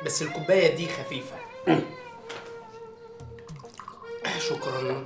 بس الكوبايه دي خفيفه شكرا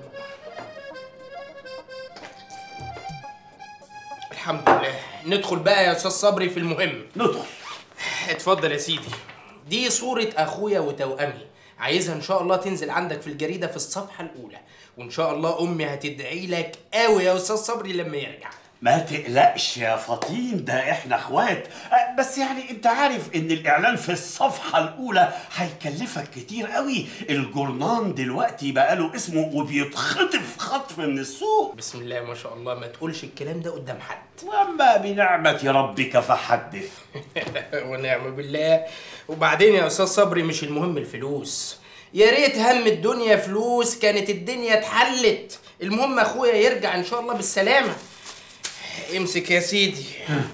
الحمد لله ندخل بقى يا استاذ صبري في المهم ندخل اتفضل يا سيدي دي صورة أخويا وتوأمي عايزها إن شاء الله تنزل عندك في الجريدة في الصفحة الأولى وإن شاء الله أمي هتدعي لك قوي يا أستاذ صبري لما يرجع ما تقلقش يا فطين ده احنا اخوات أه، بس يعني انت عارف ان الاعلان في الصفحة الاولى هيكلفك كتير قوي الجورنان دلوقتي بقاله اسمه وبيتخطف خطف من السوق بسم الله ما شاء الله ما تقولش الكلام ده قدام حد واما بنعمة ربك فحدث ونعم بالله وبعدين يا أستاذ صبري مش المهم الفلوس يا ريت هم الدنيا فلوس كانت الدنيا اتحلت المهم أخويا يرجع إن شاء الله بالسلامة امسك يا سيدي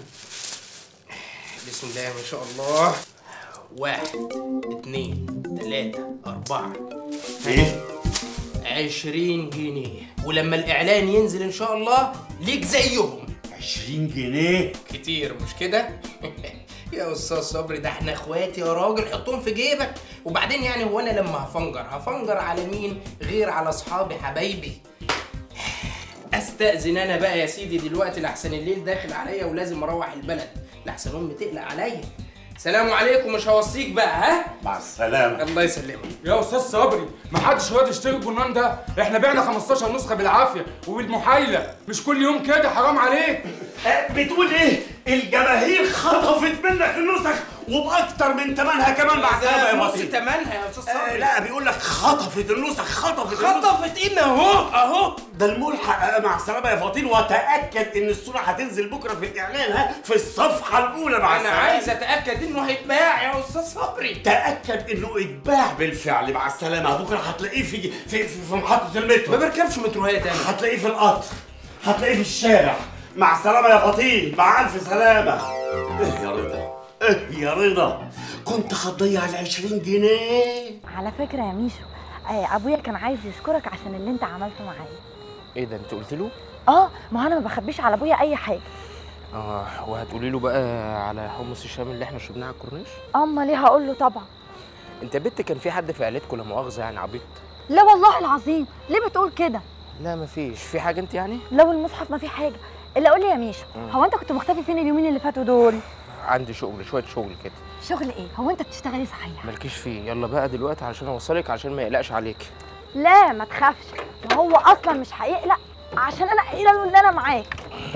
بسم الله ما شاء الله واحد اتنين تلاتة أربعة ايه عشرين جنيه ولما الإعلان ينزل إن شاء الله ليك زيهم 20 جنيه كتير مش كده؟ يا استاذ صبري ده احنا اخوات يا راجل حطهم في جيبك وبعدين يعني هو انا لما هفنجر هفنجر على مين غير على اصحابي حبايبي استاذن انا بقى يا سيدي دلوقتي لحسن الليل داخل عليا ولازم اروح البلد لحسن امي تقلق عليا سلام عليكم مش هوصيك بقى ها مع السلامة الله يسلمك يا استاذ صبري ما حدش راضي يشتري الجرنان ده احنا بعنا 15 نسخه بالعافيه وبالمحايله مش كل يوم كده حرام عليك أه، بتقول ايه الجماهير خطفت منك النسخ وباكتر من ثمنها كمان مع السلامة يا نص بطيء تمنها يا استاذ آه، صبري لا بيقول لك خطفت النسخ خطفت النسخ خطفت ايه ما اهو اهو ده الملحق آه، مع السلامة يا فاطين وتأكد إن الصورة هتنزل بكرة في الإعلان ها في الصفحة الأولى مع انا السلامة عايز اتاكد انه هيتباع يا استاذ صبري تأكد إنه اتباع بالفعل مع السلامة بكرة هتلاقيه في في, في, في محطة ما المترو بركبش متروهات انا هتلاقيه في القطر هتلاقيه في الشارع مع السلامة يا فاطين مع ألف سلامة إيه يا رضا إيه يا رضا كنت هتضيع ال 20 جنيه على فكرة يا ميشو آه، ابويا كان عايز يشكرك عشان اللي انت عملته معايا ايه ده انت قلت له اه ما انا ما بخبيش على ابويا اي حاجه اه وهتقولي له بقى على حمص الشام اللي احنا شربناه على الكورنيش اما ليه هقول له طبعا انت بنت كان في حد في عيلتكم لا مؤاخذه يعني عبيط لا والله العظيم ليه بتقول كده لا مفيش في حاجه انت يعني لو المصحف ما فيه حاجه الا قول لي يا ميشو هو انت كنت مختفي فين اليومين اللي فاتوا دول عندي شغل شويه شغل كده شغل ايه هو انت بتشتغلي صحيح مالكيش فيه يلا بقى دلوقتي علشان اوصلك عشان ما يقلقش عليك لا ما تخافش ما هو اصلا مش هيقلق عشان انا قايله له ان انا معاك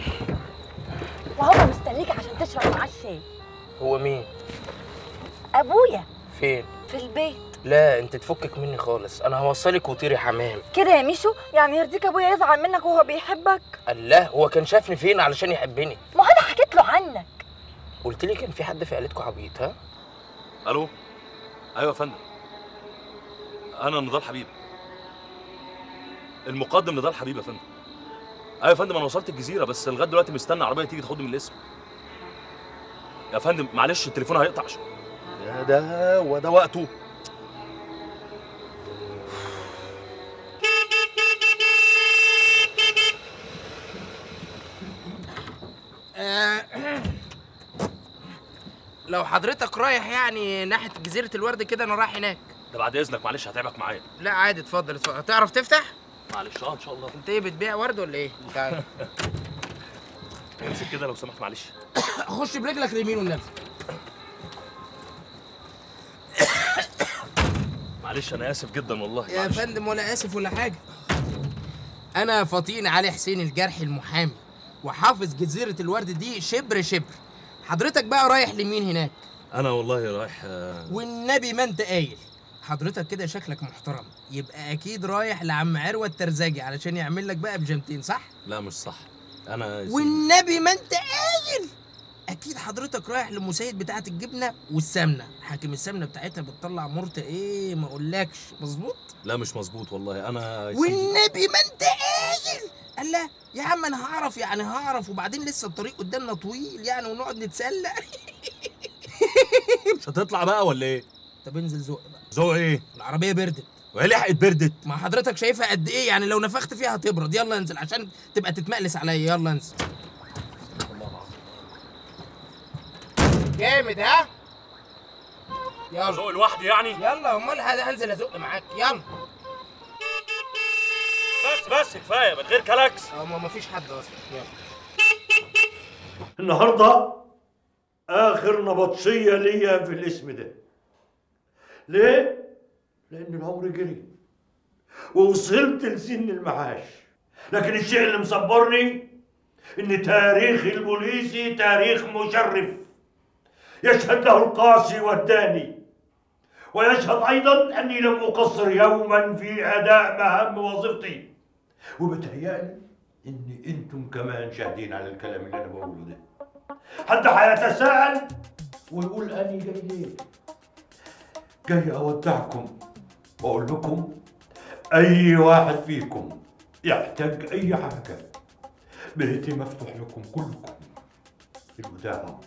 وهو مستنيك عشان تشرب معاه الشاي هو مين ابويا فين في البيت لا انت تفكك مني خالص انا هوصلك وطيري حمام كده يا ميشو يعني يرضيك ابويا يزعل منك وهو بيحبك الله هو كان شافني فين علشان يحبني ما هو انا حكيت له عنك قلت لي كان في حد في عيلتكم عبيط ها الو ايوه يا فندم انا نضال حبيب المقدم نضال حبيب يا فندم ايوه يا فندم انا وصلت الجزيره بس لغايه دلوقتي مستني عربيه تيجي تاخدني من الاسم يا فندم معلش التليفون هيقطع عشان ده ده وده وقته لو حضرتك رايح يعني ناحيه جزيره الورد كده انا رايح هناك ده بعد اذنك معلش هتعبك معايا لا عادي اتفضل اتفضل هتعرف تفتح معلش اه ان شاء الله انت ايه بتبيع ورد ولا ايه تعال امسك كده لو سمحت معلش خش برجلك اليمين والنبي معلش انا اسف جدا والله يا معلش. فندم ولا اسف ولا حاجه انا فطين علي حسين الجرحي المحامي وحافظ جزيره الورد دي شبر شبر حضرتك بقى رايح لمين هناك انا والله رايح آه، والنبي ما انت قايل حضرتك كده شكلك محترم يبقى اكيد رايح لعم عروه الترزاجي علشان يعمل لك بقى بيجامتين صح لا مش صح انا يا سيدي- والنبي ما انت قايل اكيد حضرتك رايح للمسيد بتاعه الجبنه والسمنه حاكم السمنه بتاعتها بتطلع مرته ايه ما اقولكش مظبوط لا مش مظبوط والله انا يا سيدي- والنبي ما انت قايل قال لا يا عم انا هعرف يعني هعرف وبعدين لسه الطريق قدامنا طويل يعني ونقعد نتسلى مش هتطلع بقى ولا ايه طب انزل زق بقى ذوق ايه العربيه بردت وهي لحقت بردت ما حضرتك شايفها قد ايه يعني لو نفخت فيها هتبرد يلا انزل عشان تبقى تتمقلس عليا يلا انزل جامد ها يلا ازق لوحدي يعني يلا امال هذا هنزل ازق معاك يلا بس بس كفايه من غير كلاكس اه ما فيش حد اصلا يلا النهارده اخر نبطشيه ليا في الاسم ده ليه لان العمر جري ووصلت لسن المعاش لكن الشيء اللي مصبرني ان تاريخ البوليسي تاريخ مشرف يشهد له القاسي والداني ويشهد ايضا اني لم اقصر يوما في اداء مهام وظيفتي وبتهيألي ان انتم كمان شاهدين على الكلام اللي انا بقوله ده حد هيتساءل ويقول اني جاي ليه جاي اودعكم واقول لكم اي واحد فيكم يحتاج اي حاجه بيتي مفتوح لكم كلكم الوداع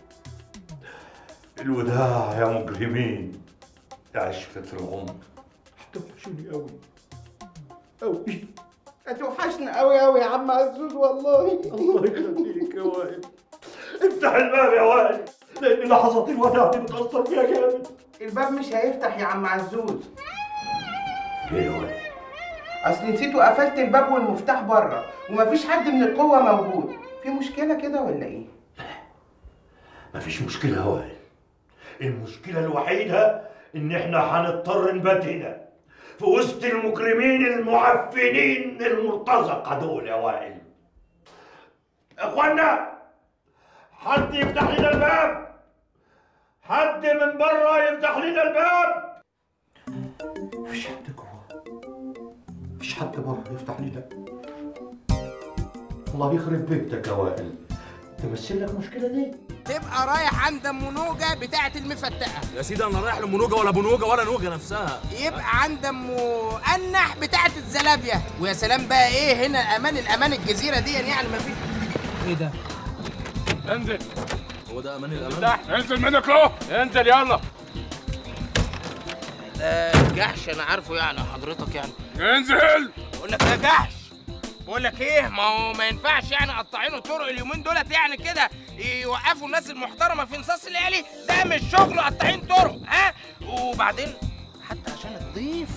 الوداع يا مجرمين يا عشرة العمر هتوحشوني قوي قوي هتوحشنا قوي قوي يا عم عزوز والله الله يخليك يا وائل افتح الباب يا وائل لان لحظات الوداع دي بتاثر فيها جامد الباب مش هيفتح يا عم عزوز ليه يا وائل اصل نسيت وقفلت الباب والمفتاح بره ومفيش حد من القوه موجود في مشكله كده ولا ايه مفيش مشكله يا وائل المشكله الوحيده ان احنا هنضطر نبات هنا في وسط المجرمين المعفنين المرتزقه دول يا وائل اخوانا حد يفتح لنا الباب حد من بره يفتح لنا الباب مفيش حد جوه مفيش حد بره يفتح لنا الله يخرب بيتك يا وائل تمثل لك المشكله دي تبقى رايح عند ام نوجه بتاعه المفتقه يا سيدي انا رايح لمنوجه ولا بنوجه ولا نوجه نفسها يبقى عند ام انح بتاعه الزلابيه ويا سلام بقى ايه هنا امان الامان الجزيره دي يعني ما في ايه ده انزل هو ده امان الامان تحت انزل منك له انزل يلا ده جحش انا عارفه يعني حضرتك يعني انزل بقول لك ده جحش بقول لك ايه ما هو ما ينفعش يعني قطاعين الطرق اليومين دولت يعني كده يوقفوا الناس المحترمه في نصاص الليالي ده مش شغل قطاعين طرق ها وبعدين حتى عشان الضيف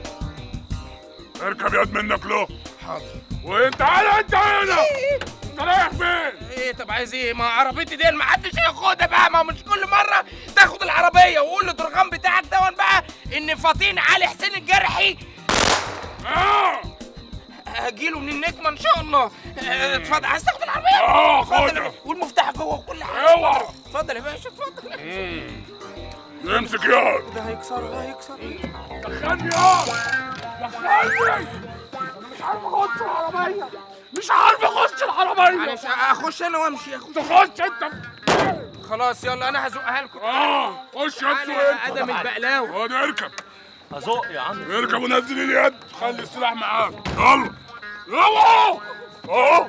اركب يد منك له حاضر وانت تعالى انت هنا انت رايح فين ايه طب عايز ايه ما عربيتي دي ما حدش هياخدها بقى ما هو مش كل مره تاخد العربيه وقول للدرغام بتاعك دون بقى ان فاطين علي حسين الجرحي اه هجيله من النجمه ان شاء الله اه، اتفضل عايز تاخد العربيه اه، اتفضل خدها. يا باشا. والمفتاح جوه وكل حاجه اوعى. اتفضل يا باشا اتفضل امسك يد ده هيكسر ده هيكسر دخلني يد دخلني مش عارف اخش العربيه مش عارف اخش العربيه معلش اخش انا وامشي اخش تخش انت خلاص يلا انا هزقها لكم اه خش يد انا ادم البقلاوي خد اركب هزق يا عم اركب ونزل اليد خلي السلاح معاك يلا يلا اهو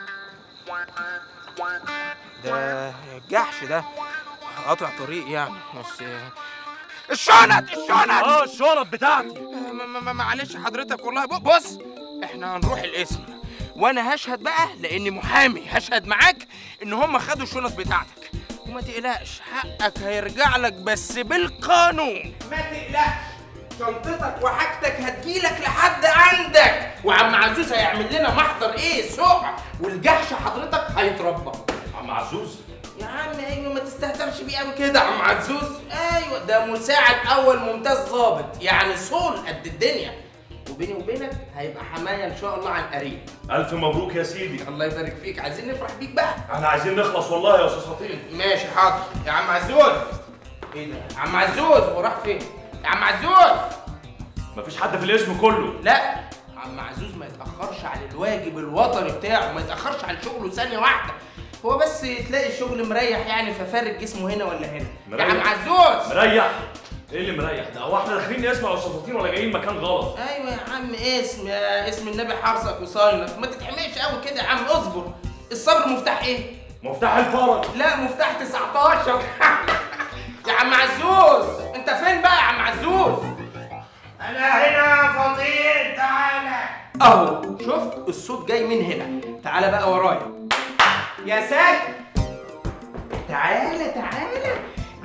ده الجحش ده قاطع طريق يعني بس الشنط الشنط اه الشنط بتاعتي م- م- م- معلش حضرتك والله ب- بص احنا هنروح القسم وانا هشهد بقى لاني محامي هشهد معاك ان هم خدوا الشنط بتاعتك وما تقلقش حقك هيرجع لك بس بالقانون ما تقلقش شنطتك وحاجتك هتجيلك لحد عندك وعم عزوز هيعمل لنا محضر ايه سقع والجحش حضرتك هيتربى عم عزوز يا عم ايوه ما تستهترش بيه قوي كده يا عم عزوز ايوه ده مساعد اول ممتاز ضابط يعني صول قد الدنيا وبيني وبينك هيبقى حمايه ان شاء الله عن قريب الف مبروك يا سيدي الله يبارك فيك عايزين نفرح بيك بقى احنا عايزين نخلص والله يا استاذ فطين ماشي حاضر يا عم عزوز ايه ده يا عم عزوز هو راح فين يا عم عزوز مفيش حد في الاسم كله لا عم عزوز ما يتاخرش عن الواجب الوطني بتاعه ما يتاخرش عن شغله ثانيه واحده هو بس تلاقي الشغل مريح يعني ففارق جسمه هنا ولا هنا يا عم مريح. عزوز مريح ايه اللي مريح ده هو احنا داخلين نسمع يا استاذ فطين ولا جايين مكان غلط ايوه يا عم اسم يا اسم النبي حافظك وصاينك ما تتحمقش قوي كده يا عم اصبر الصبر مفتاح ايه مفتاح الفرج لا مفتاح 19 يا عم عزوز انت فين بقى يا عم عزوز انا هنا فطين تعالى اهو شفت الصوت جاي من هنا تعالى بقى ورايا يا ساكن تعالى تعالى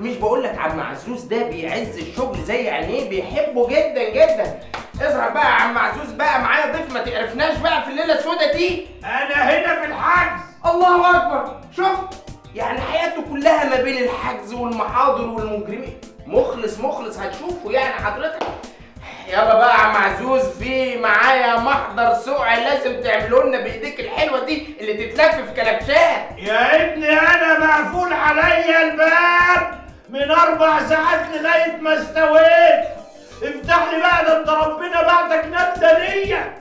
مش بقول لك عم عزوز ده بيعز الشغل زي عينيه بيحبه جدا جدا اظهر بقى يا عم عزوز بقى معايا ضيف ما تعرفناش بقى في الليله السوداء دي انا هنا في الحجز الله اكبر شفت يعني حياته كلها ما بين الحجز والمحاضر والمجرمين مخلص مخلص هتشوفه يعني حضرتك يلا بقى يا عم عزوز في معايا محضر سقع لازم تعملوا لنا بايديك الحلوه دي اللي تتلف في كلبشات يا ابني انا مقفول عليا الباب من اربع ساعات لغايه ما استويت افتح لي بقى ده انت ربنا بعتك نبته ليا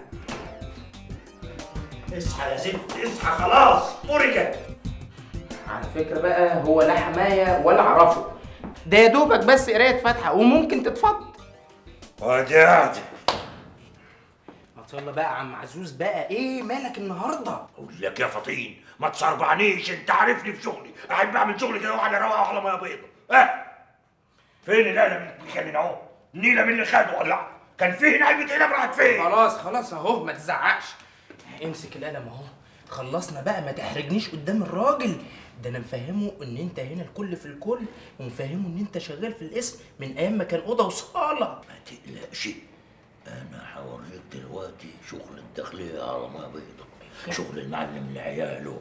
اصحى يا ست اصحى خلاص فرجت على فكره بقى هو لا حمايه ولا عرفه ده يا دوبك بس قرايه فاتحه وممكن تتفضل ادي قاعد ما يلا بقى يا عم عزوز بقى ايه مالك النهارده اقول لك يا فطين ما تصربعنيش انت عارفني في شغلي قاعد بعمل شغلي كده وعلى رواق على ميه بيضه ها فين القلم اللي كان اهو النيله من اللي خده ولع كان فيه هنا علبه قلم راحت فين خلاص خلاص اهو ما تزعقش امسك القلم اهو خلصنا بقى ما تحرجنيش قدام الراجل ده انا مفهمه ان انت هنا الكل في الكل ومفهمه ان انت شغال في الاسم من ايام ما كان اوضه وصاله ما تقلقش انا هوريك دلوقتي شغل الداخلية على ما بيضة شغل المعلم لعياله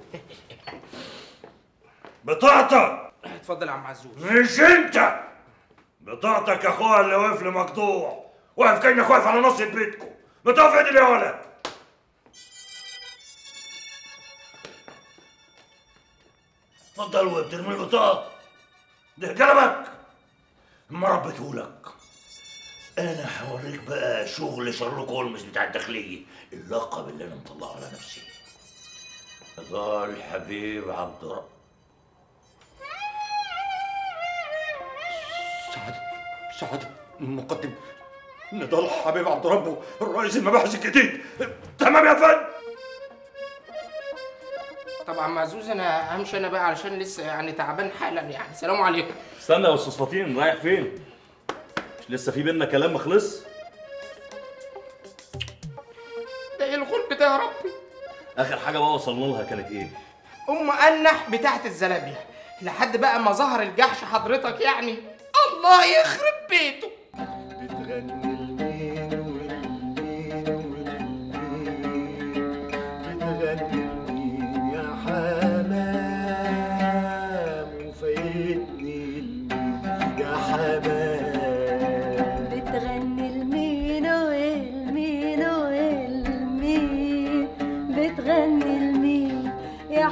بطاقتك اتفضل يا عم عزوز مش انت بطاقتك يا اخويا اللي واقف لي مقطوع واقف كانك واقف على نص بيتكم بتقف عدل يا ولد اتفضل وبترمي البطاقة ده قلمك ما ربيتهولك انا هوريك بقى شغل شارلوك هولمز بتاع الداخلية اللقب اللي انا مطلعه على نفسي ده الحبيب عبد رب سعادة سعادة مقدم نضال حبيب عبد ربه الرئيس المباحث الجديد تمام يا فندم طبعا معزوز انا همشي انا بقى علشان لسه يعني تعبان حالا يعني سلام عليكم استنى يا استاذ فطين رايح فين؟ مش لسه في بينا كلام ما خلص؟ ده ايه الغلب ده يا ربي اخر حاجه بقى وصلنا لها كانت ايه؟ ام انح بتاعت الزلابيه لحد بقى ما ظهر الجحش حضرتك يعني الله يخرب بيته بتغني المين والمين والمين بتغني المين يا حمام وفايتني المين يا حمام بتغني المين والمين والمين بتغني المين يا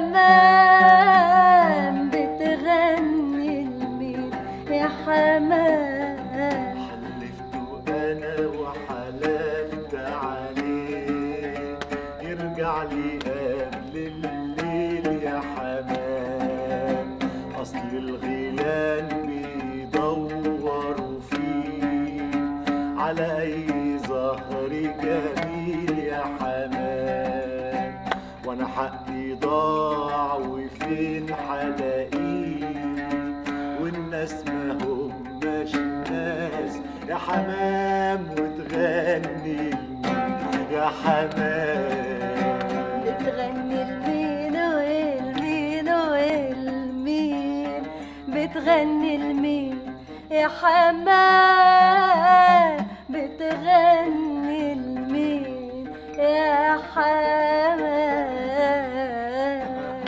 حمام بتغني المين يا حمام حلفته انا وحلفت عليه يرجع لي قبل الليل يا حمام اصل الغيلان بيدوروا فيه على اي زهر جميل يا حمام وانا حقي ضاع وفين حلاقيه والناس ما هماش ناس يا حمام وتغني يا حمام بتغني المين والمين والمين بتغني المين يا حمام بتغني المين يا حمام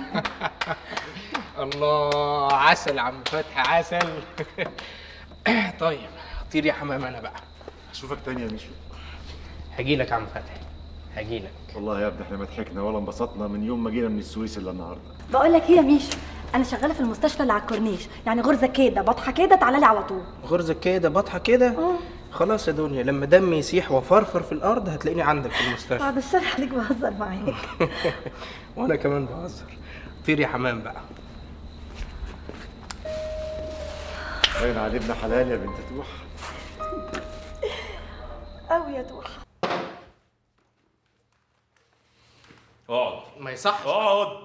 الله عسل عم فتحي عسل طيب طير يا حمام انا بقى اشوفك تاني يا ميشو هجيلك يا عم فتحي هجيلك والله يا ابني احنا ما ضحكنا ولا انبسطنا من يوم ما جينا من السويس الا النهارده بقول لك ايه يا ميشو انا شغاله في المستشفى اللي على الكورنيش يعني غرزه كده بطحه كده تعالى لي على طول غرزة كده بطحة كده خلاص يا دنيا لما دمي يسيح وفرفر في الارض هتلاقيني عندك في المستشفى بعد الشر عليك بهزر معاك وانا كمان بهزر طير يا حمام بقى باين عليه ابن حلال يا بنت توح قوي يا توحه اقعد ما يصحش اقعد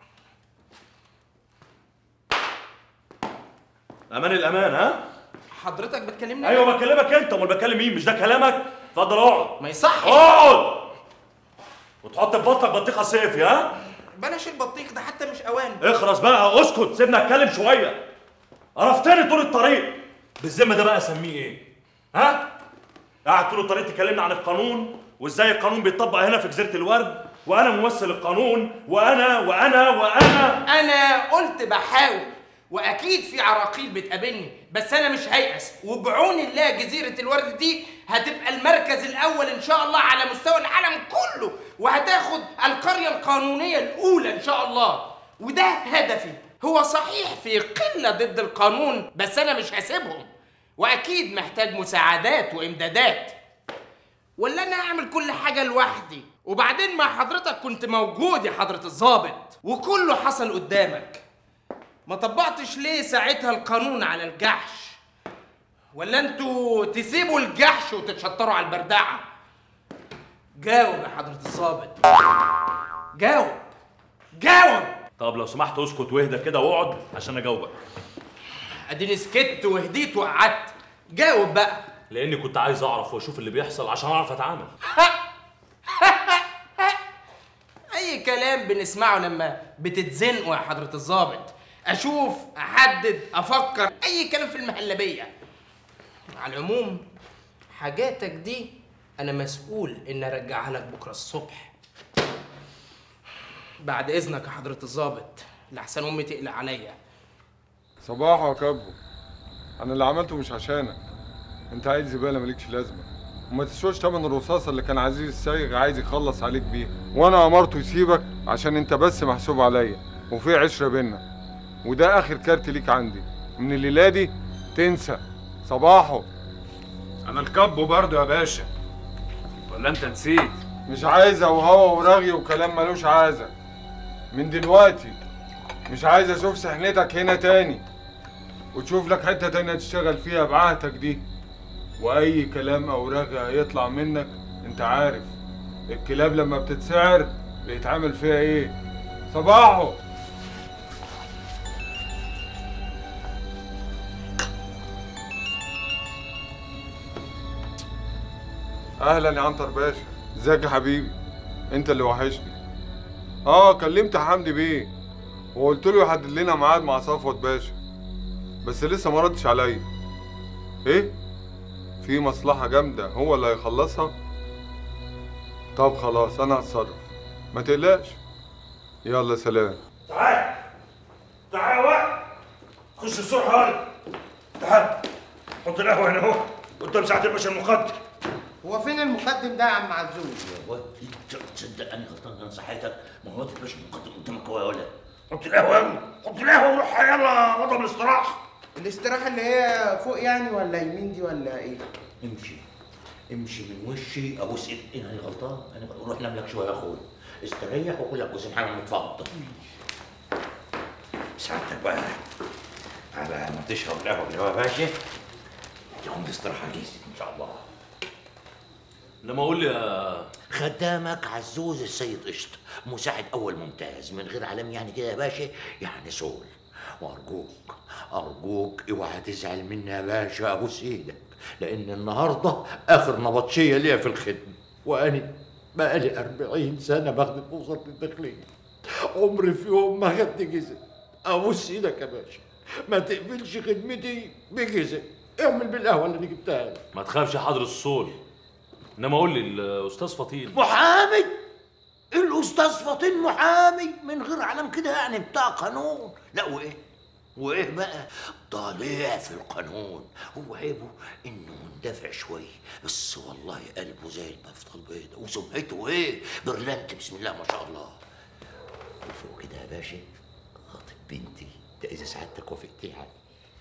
امان الامان ها؟ حضرتك بتكلمني ايوه بكلمك انت امال بكلم مين مش ده كلامك؟ اتفضل اقعد ما يصحش اقعد وتحط في بطنك بطيخه صيفي ها؟ بلاش البطيخ ده حتى مش اوان اخرس بقى اسكت سيبنا اتكلم شويه قرفتني طول الطريق بالذمه ده بقى اسميه ايه ها قاعد طول الطريق تكلمنا عن القانون وازاي القانون بيطبق هنا في جزيره الورد وانا ممثل القانون وانا وانا وانا انا قلت بحاول واكيد في عراقيل بتقابلني بس انا مش هيأس وبعون الله جزيره الورد دي هتبقى المركز الاول ان شاء الله على مستوى العالم كله وهتاخد القريه القانونيه الاولى ان شاء الله وده هدفي هو صحيح في قله ضد القانون بس انا مش هسيبهم واكيد محتاج مساعدات وامدادات ولا انا اعمل كل حاجه لوحدي وبعدين مع حضرتك كنت موجود يا حضره الضابط وكله حصل قدامك ما طبقتش ليه ساعتها القانون على الجحش ولا انتوا تسيبوا الجحش وتتشطروا على البردعه جاوب يا حضره الضابط جاوب جاوب طب لو سمحت اسكت واهدى كده واقعد عشان اجاوبك اديني سكت وهديت وقعدت جاوب بقى لاني كنت عايز اعرف واشوف اللي بيحصل عشان اعرف اتعامل اي كلام بنسمعه لما بتتزنقوا يا حضره الضابط اشوف احدد افكر اي كلام في المهلبيه على العموم حاجاتك دي انا مسؤول ان ارجعها لك بكره الصبح بعد اذنك يا حضره الضابط لحسن امي تقلق عليا صباح يا كابو انا اللي عملته مش عشانك انت عايز زباله مالكش لازمه وما تسواش تمن الرصاصه اللي كان عزيز السايغ عايز يخلص عليك بيها وانا امرته يسيبك عشان انت بس محسوب عليا وفي عشره بينا وده اخر كارت ليك عندي من الليله دي تنسى صباحه انا الكابو برضه يا باشا ولا انت نسيت مش عايزه وهوا ورغي وكلام ملوش عازه من دلوقتي مش عايز اشوف سحنتك هنا تاني وتشوف لك حته تانية تشتغل فيها بعهتك دي واي كلام او رغي هيطلع منك انت عارف الكلاب لما بتتسعر بيتعمل فيها ايه صباحه اهلا يا عنتر باشا ازيك يا حبيبي انت اللي وحشني اه كلمت حمدي بيه وقلت له يحدد لنا ميعاد مع صفوت باشا بس لسه ما ردش عليا ايه في مصلحه جامده هو اللي هيخلصها طب خلاص انا هتصرف ما تقلقش يلا سلام تعال تعال يا وقت خش الصبح هلا تعال حط القهوه هنا اهو قدام ساعة الباشا المقدم هو فين المقدم ده يا عم عزوز؟ يا واد تصدق انا غلطان انا صحيتك ما هو الباشا المقدم قدامك هو يا ولد حط القهوه يلا حط القهوه وروح يلا وضع الاستراحه الاستراحة اللي هي فوق يعني ولا يمين دي ولا ايه؟ امشي امشي من وشي ابوس ايدك إيه انا غلطان انا روح نام لك شويه يا اخويا استريح وكل لك وسبحان الله اتفضل سعادتك بقى على ما تشرب القهوه اللي هو يا باشا تقوم باستراحه جيزي ان شاء الله لما اقول لي يا خدامك عزوز السيد قشط مساعد اول ممتاز من غير علم يعني كده يا باشا يعني صول وارجوك ارجوك اوعى تزعل مني يا باشا ابوس ايدك لان النهارده اخر نبطشيه ليا في الخدمه وانا بقالي 40 سنه بخدم في وزاره الداخليه عمري في يوم ما خدت جزء ابوس ايدك يا باشا ما تقبلش خدمتي بجزء اعمل بالقهوه اللي انا جبتها لك ما تخافش يا حضر الصول انما قول لي الاستاذ فطين محامي الاستاذ فطين محامي من غير علم كده يعني بتاع قانون لا وايه وايه بقى ضليع في القانون هو عيبه انه مندفع شويه بس والله قلبه زي البفطه البيضاء وسمعته ايه برلنت بسم الله ما شاء الله وفوق كده يا باشا خاطب بنتي ده اذا سعادتك وافقتي يعني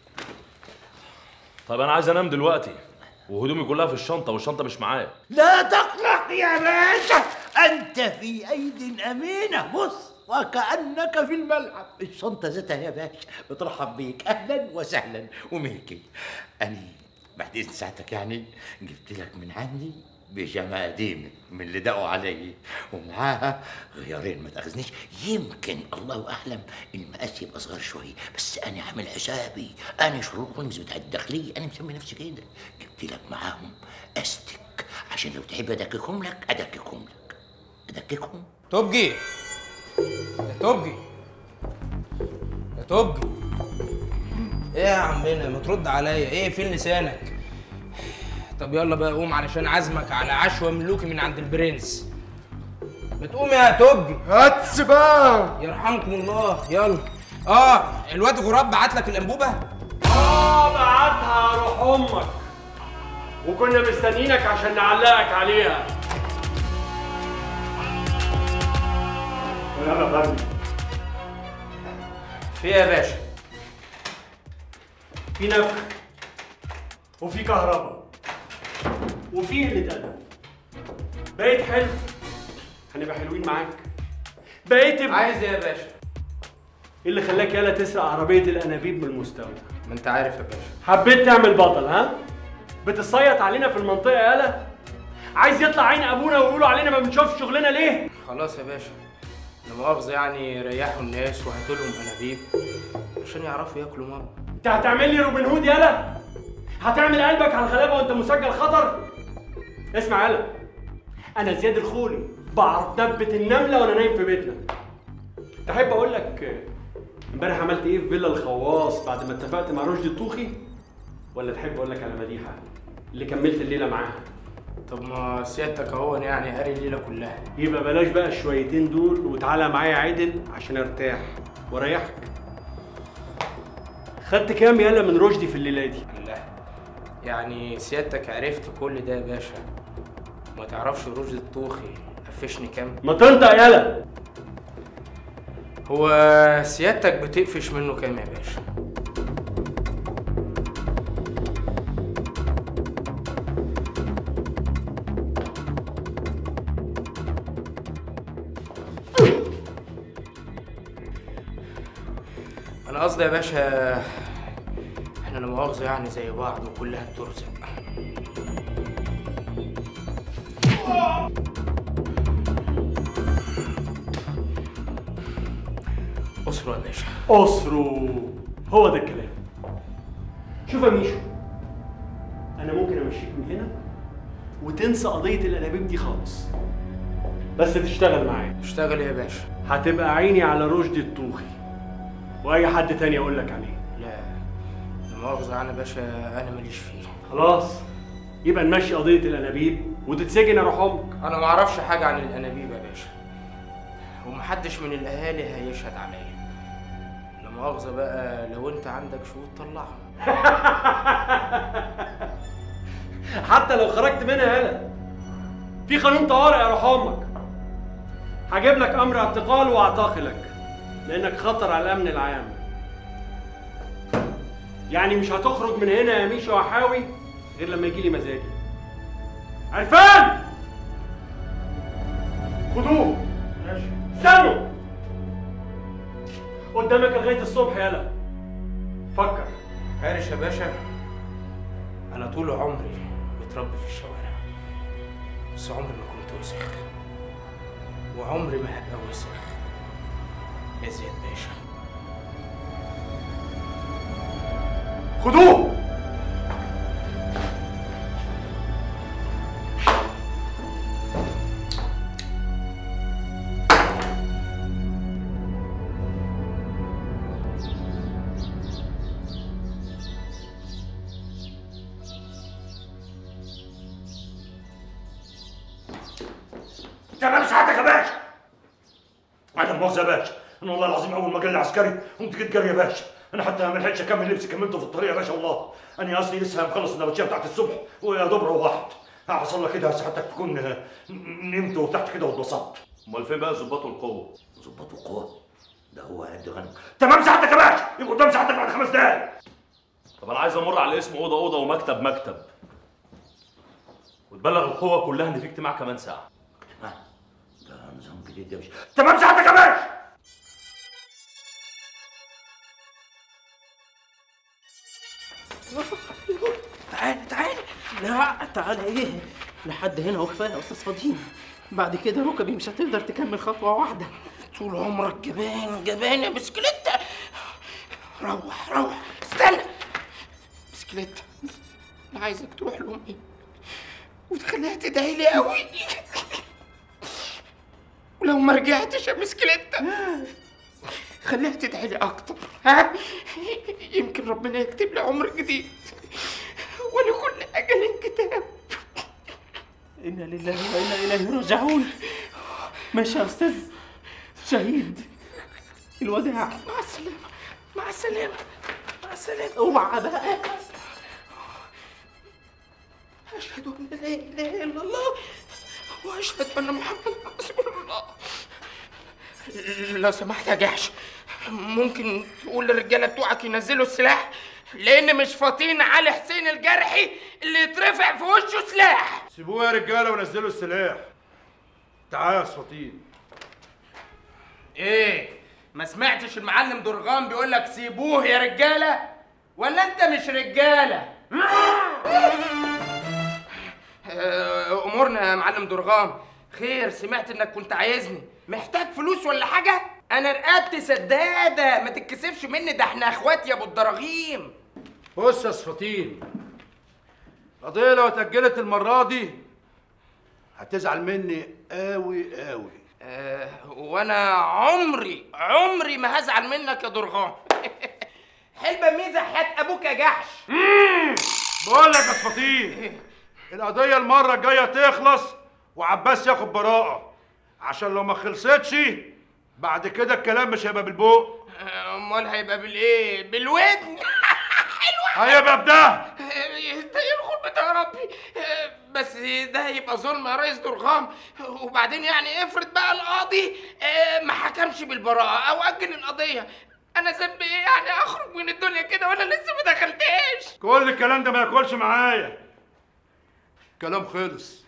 طيب انا عايز انام دلوقتي وهدومي كلها في الشنطه والشنطه مش معايا لا تقلق يا باشا أنت في أيد أمينة بص وكأنك في الملعب الشنطة ذاتها يا باشا بترحب بيك أهلا وسهلا وميكي أني بعد إذن ساعتك يعني جبت لك من عندي بيجامة قديمة من اللي دقوا علي ومعاها غيارين ما تاخذنيش يمكن الله أعلم المقاس يبقى صغير شوية بس أنا عامل حسابي أنا شرور هولمز بتاع الداخلية أنا مسمي نفسي كده جبت لك معاهم أستك عشان لو تحب أدككهم لك أدككهم لك أدككهم توبجي يا توبجي يا توبجي ايه يا عمنا ما ترد عليا ايه فين لسانك طب يلا بقى قوم علشان عزمك على عشوة ملوكي من عند البرنس بتقوم يا توج هاتس بقى يرحمكم الله يلا اه الواد غراب بعت لك الانبوبه اه بعتها روح امك وكنا مستنيينك عشان نعلقك عليها يلا فندم في ايه يا باشا في نفخ وفي كهرباء وفي قلة أدب بقيت حلو هنبقى حلوين معاك بقيت ب- عايز ايه يا باشا ايه اللي خلاك يالا تسرق عربية الأنابيب من المستودع ما انت عارف يا باشا حبيت تعمل بطل ها بتصيط علينا في المنطقة يالا عايز يطلع عين ابونا ويقولوا علينا ما بنشوفش شغلنا ليه خلاص يا باشا لا مؤاخذة يعني ريحوا الناس وهاتوا لهم انابيب عشان يعرفوا ياكلوا ماما انت هتعمل لي روبن هود يالا هتعمل قلبك على الغلابه وانت مسجل خطر اسمع يالا انا زياد الخولي بعرف نبت النمله وانا نايم في بيتنا تحب اقول لك امبارح عملت ايه في فيلا الخواص بعد ما اتفقت مع رشدي الطوخي ولا تحب اقول لك على مديحه اللي كملت الليله معاها طب ما سيادتك اهو يعني قاري الليله كلها يبقى بلاش بقى الشويتين دول وتعالى معايا عدل عشان ارتاح واريحك خدت كام يالا من رشدي في الليله دي لا يعني سيادتك عرفت كل ده يا باشا ما تعرفش رشدي الطوخي قفشني كام ما تنطق يالا هو سيادتك بتقفش منه كام يا باشا انا قصدي يا باشا احنا لا مؤاخذه يعني زي بعض وكلها بترزق اسره يا باشا اسرو هو ده الكلام شوف يا ميشو انا ممكن امشيك من هنا وتنسى قضيه الانابيب دي خالص بس تشتغل معايا اشتغل يا باشا هتبقى عيني على رشدي الطوخي واي حد تاني اقول لك عليه لا لا مؤاخذه يعني يا باشا انا ماليش فيه خلاص يبقى نمشي قضيه الانابيب وتتسجن يا روح امك انا ما اعرفش حاجه عن الانابيب يا باشا ومحدش من الاهالي هيشهد عليا لا مؤاخذه بقى لو انت عندك شهود طلعهم حتى لو خرجت منها يالا في قانون طوارئ يا روح امك هجيب لك امر اعتقال واعتقلك لانك خطر على الامن العام يعني مش هتخرج من هنا يا ميشو وحاوي غير لما يجي لي مزاجي عرفان خدوه ماشي استنوا قدامك لغايه الصبح يالا فكر عارف يا باشا انا طول عمري متربي في الشوارع بس عمري ما كنت وسخ وعمري ما هبقى وسخ يا زياد باشا خدوه تمام ساعتك يا باشا انا مؤاخذه يا باشا انا والله العظيم اول ما جالي عسكري قمت جيت جري يا باشا انا حتى ما لحقتش اكمل لبسي كملته في الطريق يا باشا والله انا اصلي لسه مخلص النبطشيه بتاعت الصبح ويا دوب روحت حصل لك كده ساعتك تكون آه، نمت وتحت كده واتبسطت امال فين بقى ظباط القوه ظباط القوه ده هو قد غنم تمام ساعتك يا باشا يبقى قدام ساعتك بعد خمس دقايق طب انا عايز امر على اسم اوضه اوضه ومكتب مكتب وتبلغ القوه كلها ان في اجتماع كمان ساعه ده نظام جديد يا باشا تمام ساعتك يا باشا تعال تعال لا تعال ايه لحد هنا وكفايه يا استاذ فضيل بعد كده ركبي مش هتقدر تكمل خطوه واحده طول عمرك جبان جبان يا بسكليتة روح روح استنى بسكليتة انا عايزك تروح لامي وتخليها تدعي لي قوي ولو ما رجعتش يا بسكليتة خليها تدعي لي اكتر ها يمكن ربنا يكتب لي عمر جديد ولكل اجل كتاب انا لله وانا اليه راجعون ماشي يا استاذ شهيد الوداع مع السلامه مع السلامه مع السلامه اوعى بقى اشهد ان لا اله الا الله واشهد ان محمد رسول الله لو سمحت يا جحش ممكن تقول للرجاله بتوعك ينزلوا السلاح لان مش فاطين علي حسين الجرحي اللي يترفع في وشه سلاح سيبوه يا رجاله ونزلوا السلاح تعال يا اسفاطين ايه ما سمعتش المعلم درغام بيقول لك سيبوه يا رجاله ولا انت مش رجاله آه، امورنا يا معلم درغام خير سمعت انك كنت عايزني محتاج فلوس ولا حاجه انا رقبتي سداده ما تتكسفش مني ده احنا اخوات يا ابو الدراغيم بص يا اسفاطين القضيه لو اتاجلت المره دي هتزعل مني قوي قوي أه وانا عمري عمري ما هزعل منك يا درغام حلبة ميزة حياة ابوك يا جحش بقول لك يا اسفاطين القضيه المره الجايه تخلص وعباس ياخد براءه عشان لو ما خلصتش بعد كده الكلام مش هيبقى بالبوق آه، امال هيبقى بالايه بالودن هيبقى بده يدخل بيت يا ربي آه، بس ده هيبقى ظلم يا ريس درغام وبعدين يعني افرض بقى القاضي آه، ما حكمش بالبراءة او اجل القضية انا ذنبي ايه يعني اخرج من الدنيا كده وانا لسه ما دخلتهاش كل الكلام ده ما ياكلش معايا كلام خلص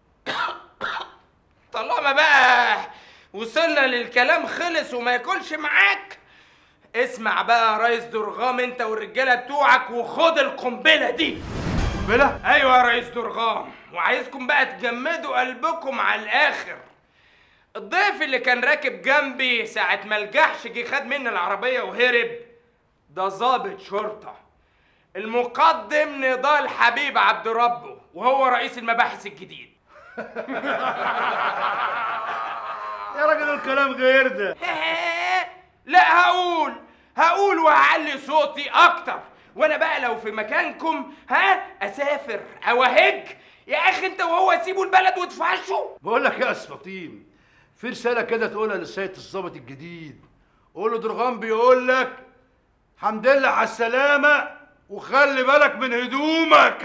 طالما بقى وصلنا للكلام خلص وما ياكلش معاك اسمع بقى يا ريس درغام انت والرجاله بتوعك وخد القنبله دي قنبله ايوه يا ريس درغام وعايزكم بقى تجمدوا قلبكم على الاخر الضيف اللي كان راكب جنبي ساعة ما الجحش جه خد مني العربية وهرب ده ضابط شرطة المقدم نضال حبيب عبد ربه وهو رئيس المباحث الجديد يا راجل الكلام غير ده لا هقول هقول وهعلي صوتي اكتر وانا بقى لو في مكانكم ها اسافر او اهج يا اخي انت وهو سيبوا البلد وتفعشوا بقول لك يا اسفاطين في رساله كده تقولها للسيد الضابط الجديد قول له درغام بيقول لك حمد لله على السلامه وخلي بالك من هدومك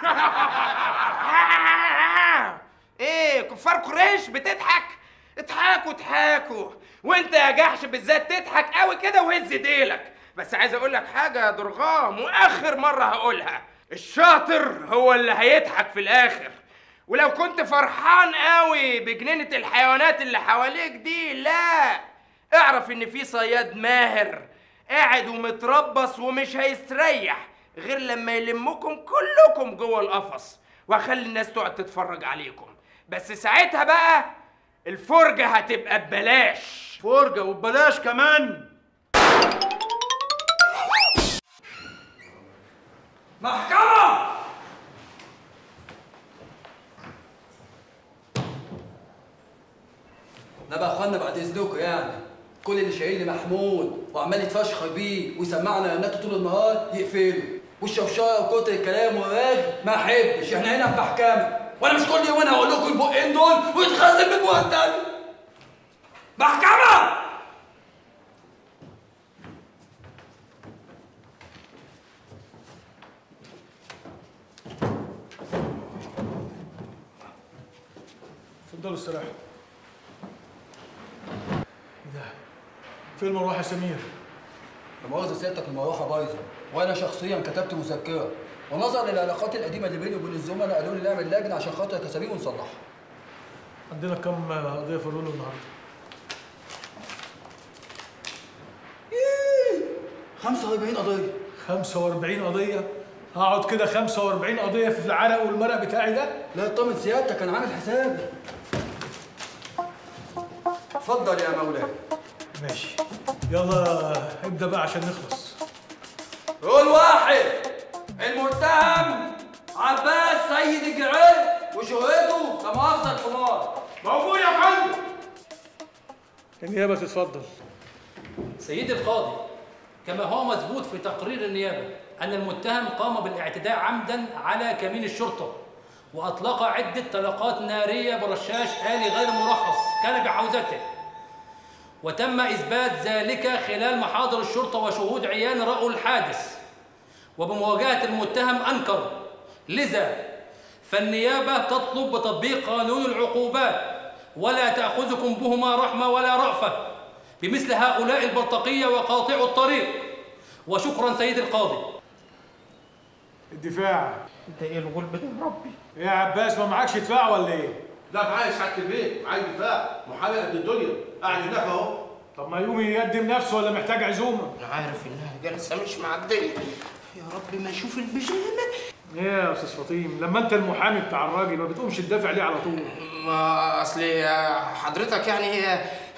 ايه كفار قريش بتضحك اضحكوا اضحكوا وانت يا جحش بالذات تضحك قوي كده وهز ديلك بس عايز اقول لك حاجه يا درغام واخر مره هقولها الشاطر هو اللي هيضحك في الاخر ولو كنت فرحان قوي بجنينه الحيوانات اللي حواليك دي لا اعرف ان في صياد ماهر قاعد ومتربص ومش هيستريح غير لما يلمكم كلكم جوه القفص واخلي الناس تقعد تتفرج عليكم بس ساعتها بقى الفرجة هتبقى ببلاش فرجة وببلاش كمان محكمة ده بقى اخوانا بعد اذنكم يعني كل اللي شايل لي محمود وعمال يتفشخر بيه ويسمعنا اعلاناته طول النهار يقفله والشوشره وكتر الكلام والرغي ما احبش احنا هنا في محكمه وانا مش كل يومين هقول لكم البقين دول ويتخزن بالمرتب محكمه اتفضلوا استراحوا ايه ده؟ فين المروحه يا سمير؟ لا مؤاخذة سيادتك المروحة بايظة وأنا شخصيا كتبت مذكرة ونظرا للعلاقات القديمة اللي بيني وبين الزملاء قالوا لي نعمل لجنة عشان خاطر كسابين ونصلحها عندنا كم قضيه في الرول النهارده؟ 45 قضية 45 قضيه هقعد كده 45 قضيه في العرق والمرق بتاعي ده؟ لا اطمن سيادتك أنا عامل حسابي اتفضل يا مولاي ماشي يلا ابدا بقى عشان نخلص رول واحد المتهم عباس سيد الجعيل وشهرته لا مؤاخذة الحمار موجود يا فندم النيابه تتفضل سيدي القاضي كما هو مثبوت في تقرير النيابة أن المتهم قام بالاعتداء عمدا على كمين الشرطة وأطلق عدة طلقات نارية برشاش آلي غير مرخص كان بحوزته وتم إثبات ذلك خلال محاضر الشرطة وشهود عيان رأوا الحادث وبمواجهة المتهم أنكر لذا فالنيابة تطلب بتطبيق قانون العقوبات ولا تأخذكم بهما رحمة ولا رأفة بمثل هؤلاء البلطقية وقاطعوا الطريق وشكرا سيد القاضي الدفاع انت ايه الغلب ده يا ربي ايه يا عباس ما معكش دفاع ولا ايه؟ لا معايا سعاده البيت معايا دفاع محامي قد الدنيا قاعد هناك اهو طب ما يقوم يقدم نفسه ولا محتاج عزومه؟ انا عارف انها جلسه مش معديه يا رب ما اشوف البيجامه ايه يا استاذ فطيم لما انت المحامي بتاع الراجل ما بتقومش تدافع ليه على طول؟ ما اصل حضرتك يعني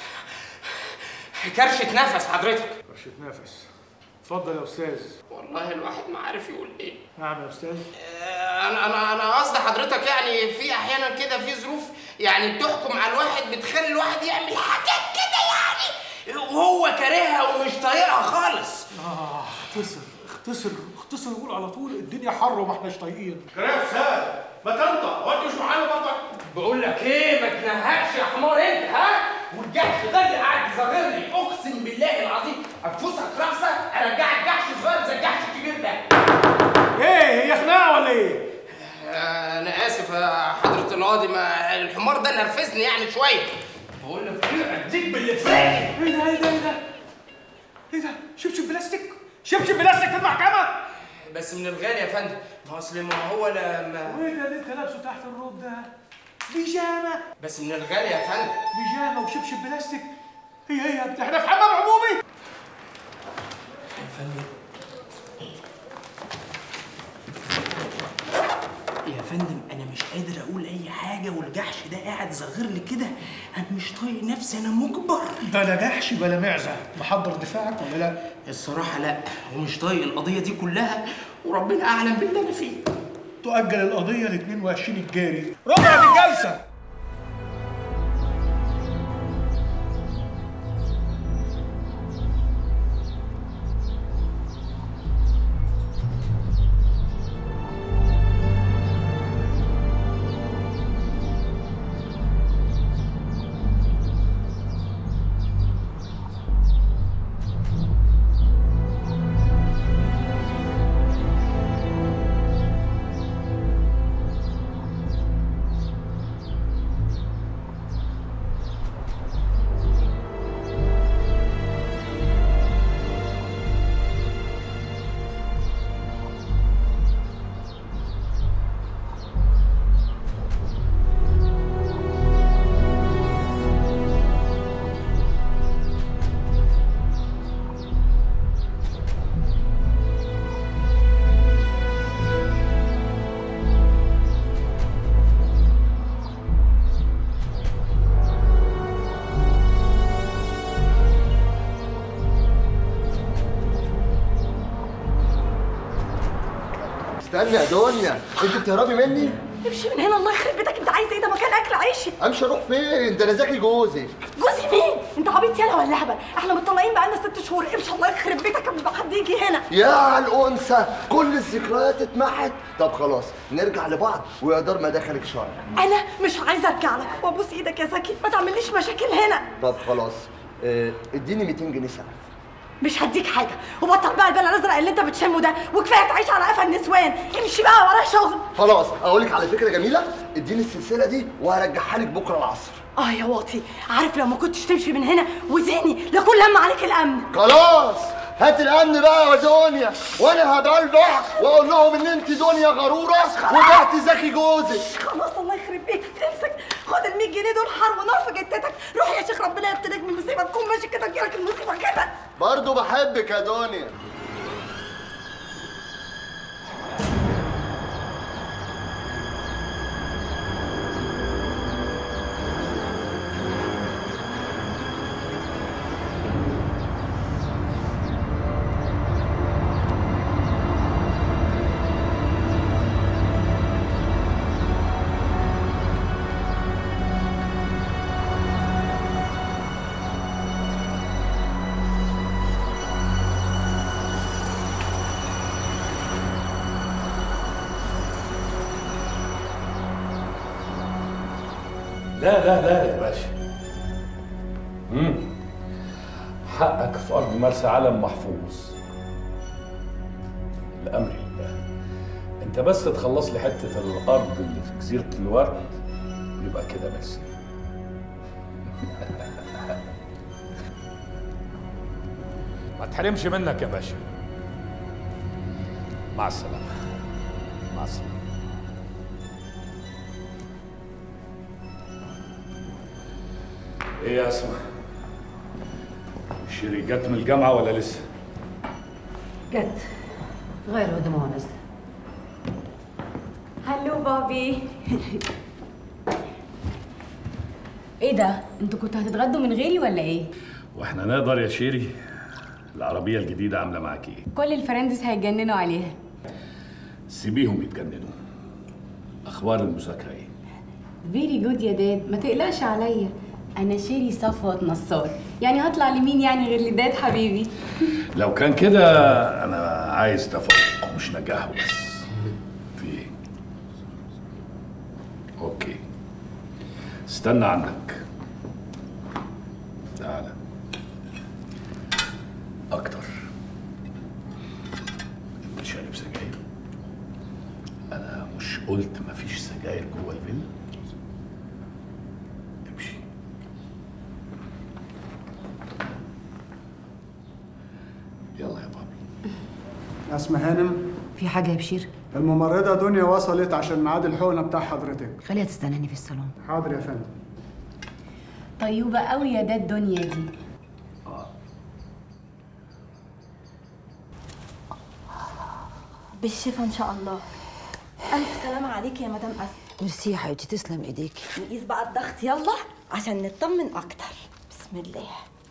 كرشه نفس حضرتك كرشه نفس اتفضل يا استاذ والله الواحد ما عارف يقول ايه نعم يا استاذ انا انا انا قصدي حضرتك يعني في احيانا كده في ظروف يعني بتحكم على الواحد بتخلي الواحد يعمل حاجات كده يعني وهو كارهها ومش طايقها خالص اه اختصر اختصر اختصر قول على طول الدنيا حر وما احناش طايقين كلام سهل ما تنطق وانت مش محامي برضك بقول لك ايه ما تنهكش يا حمار انت ها والجحش ده اللي قاعد يصغرني اقسم بالله العظيم هتفوسك راسك ارجعك جحش صغير زي الجحش الكبير ده ايه هي خناقه ولا ايه؟ آه، انا اسف يا حضره القاضي ما الحمار ده نرفزني يعني شويه بقول لك ايه اديك باللي فاكر ايه ده ايه ده ايه ده؟ ايه ده؟ شبشب بلاستيك؟ شبشب بلاستيك في المحكمه؟ بس من الغالي يا فندم ما اصل ما هو لما وايه ده اللي انت لابسه تحت الروب ده؟ بيجامه بس من الغالي يا فندم بيجامه وشبشب بلاستيك هي هي يا ابني احنا في حمام عمومي يا فندم يا فندم انا مش قادر اقول اي حاجه والجحش ده قاعد يصغر لي كده انا مش طايق نفسي انا مجبر بلا جحش بلا معزه محضر دفاعك ولا لا؟ الصراحه لا ومش طايق القضيه دي كلها وربنا اعلم باللي انا فيه تؤجل القضيه ل 22 الجاري ربع الجلسه استنى يا دنيا انت بتهربي مني امشي من هنا الله يخرب بيتك انت عايز ايه ده مكان اكل عيشي امشي اروح فين ده انا ذاكي جوزي جوزي مين انت عبيط يالا ولا هبل احنا مطلقين بقالنا ست شهور امشي الله يخرب بيتك قبل ما حد يجي هنا يا على الانثى كل الذكريات اتمحت طب خلاص نرجع لبعض ويا دار ما دخلك شر انا مش عايزه ارجع لك وابوس ايدك يا زكي ما تعمليش مشاكل هنا طب خلاص اه اديني 200 جنيه سلف مش هديك حاجه وبطل بقى البلا الازرق اللي انت بتشمه ده وكفايه تعيش على قفا النسوان امشي بقى ورايا شغل خلاص اقول لك على فكره جميله اديني السلسله دي وهرجعها لك بكره العصر اه يا واطي عارف لو ما كنتش تمشي من هنا وزيني لكل لما عليك الامن خلاص هات الامن بقى يا دنيا وانا هبلبع واقول لهم ان انت دنيا غروره وبعت زكي جوزك خلاص الله يخرب بيتك امسك خد ال 100 جنيه دول حر ونار في جتتك روح يا شيخ ربنا يبتليك من المصيبه تكون ماشي كده تجيلك المصيبه كده برضه بحبك يا دنيا لا لا لا يا باشا مم. حقك في ارض مرسى علم محفوظ الامر لله انت بس تخلص لي حته الارض اللي في جزيره الورد ويبقى كده بس ما تحرمش منك يا باشا مع السلامه مع السلامه ايه يا اسماء شيري جت من الجامعه ولا لسه جت غير هدومها ونازله هلو بابي ايه ده انتوا كنتوا هتتغدوا من غيري ولا ايه واحنا نقدر يا شيري العربيه الجديده عامله معاك ايه كل الفرندس هيتجننوا عليها سيبيهم يتجننوا اخبار المذاكره ايه فيري جود يا داد ما تقلقش عليا انا شيري صفوة نصار يعني هطلع لمين يعني غير لداد حبيبي لو كان كده انا عايز تفوق مش نجاح بس في ايه اوكي استنى عندك تعالى اكتر انت شارب سجاير انا مش قلت مفيش سجاير جوه الفيلا امشي يلا يا بابا اسمع هانم في حاجه يا بشير الممرضة دنيا وصلت عشان ميعاد الحقنة بتاع حضرتك خليها تستناني في الصالون حاضر يا فندم طيوبة قوي يا داد دنيا دي بالشفا ان شاء الله الف سلامه عليك يا مدام اسد ميرسي يا حبيبتي تسلم ايديك نقيس بقى الضغط يلا عشان نطمن اكتر بسم الله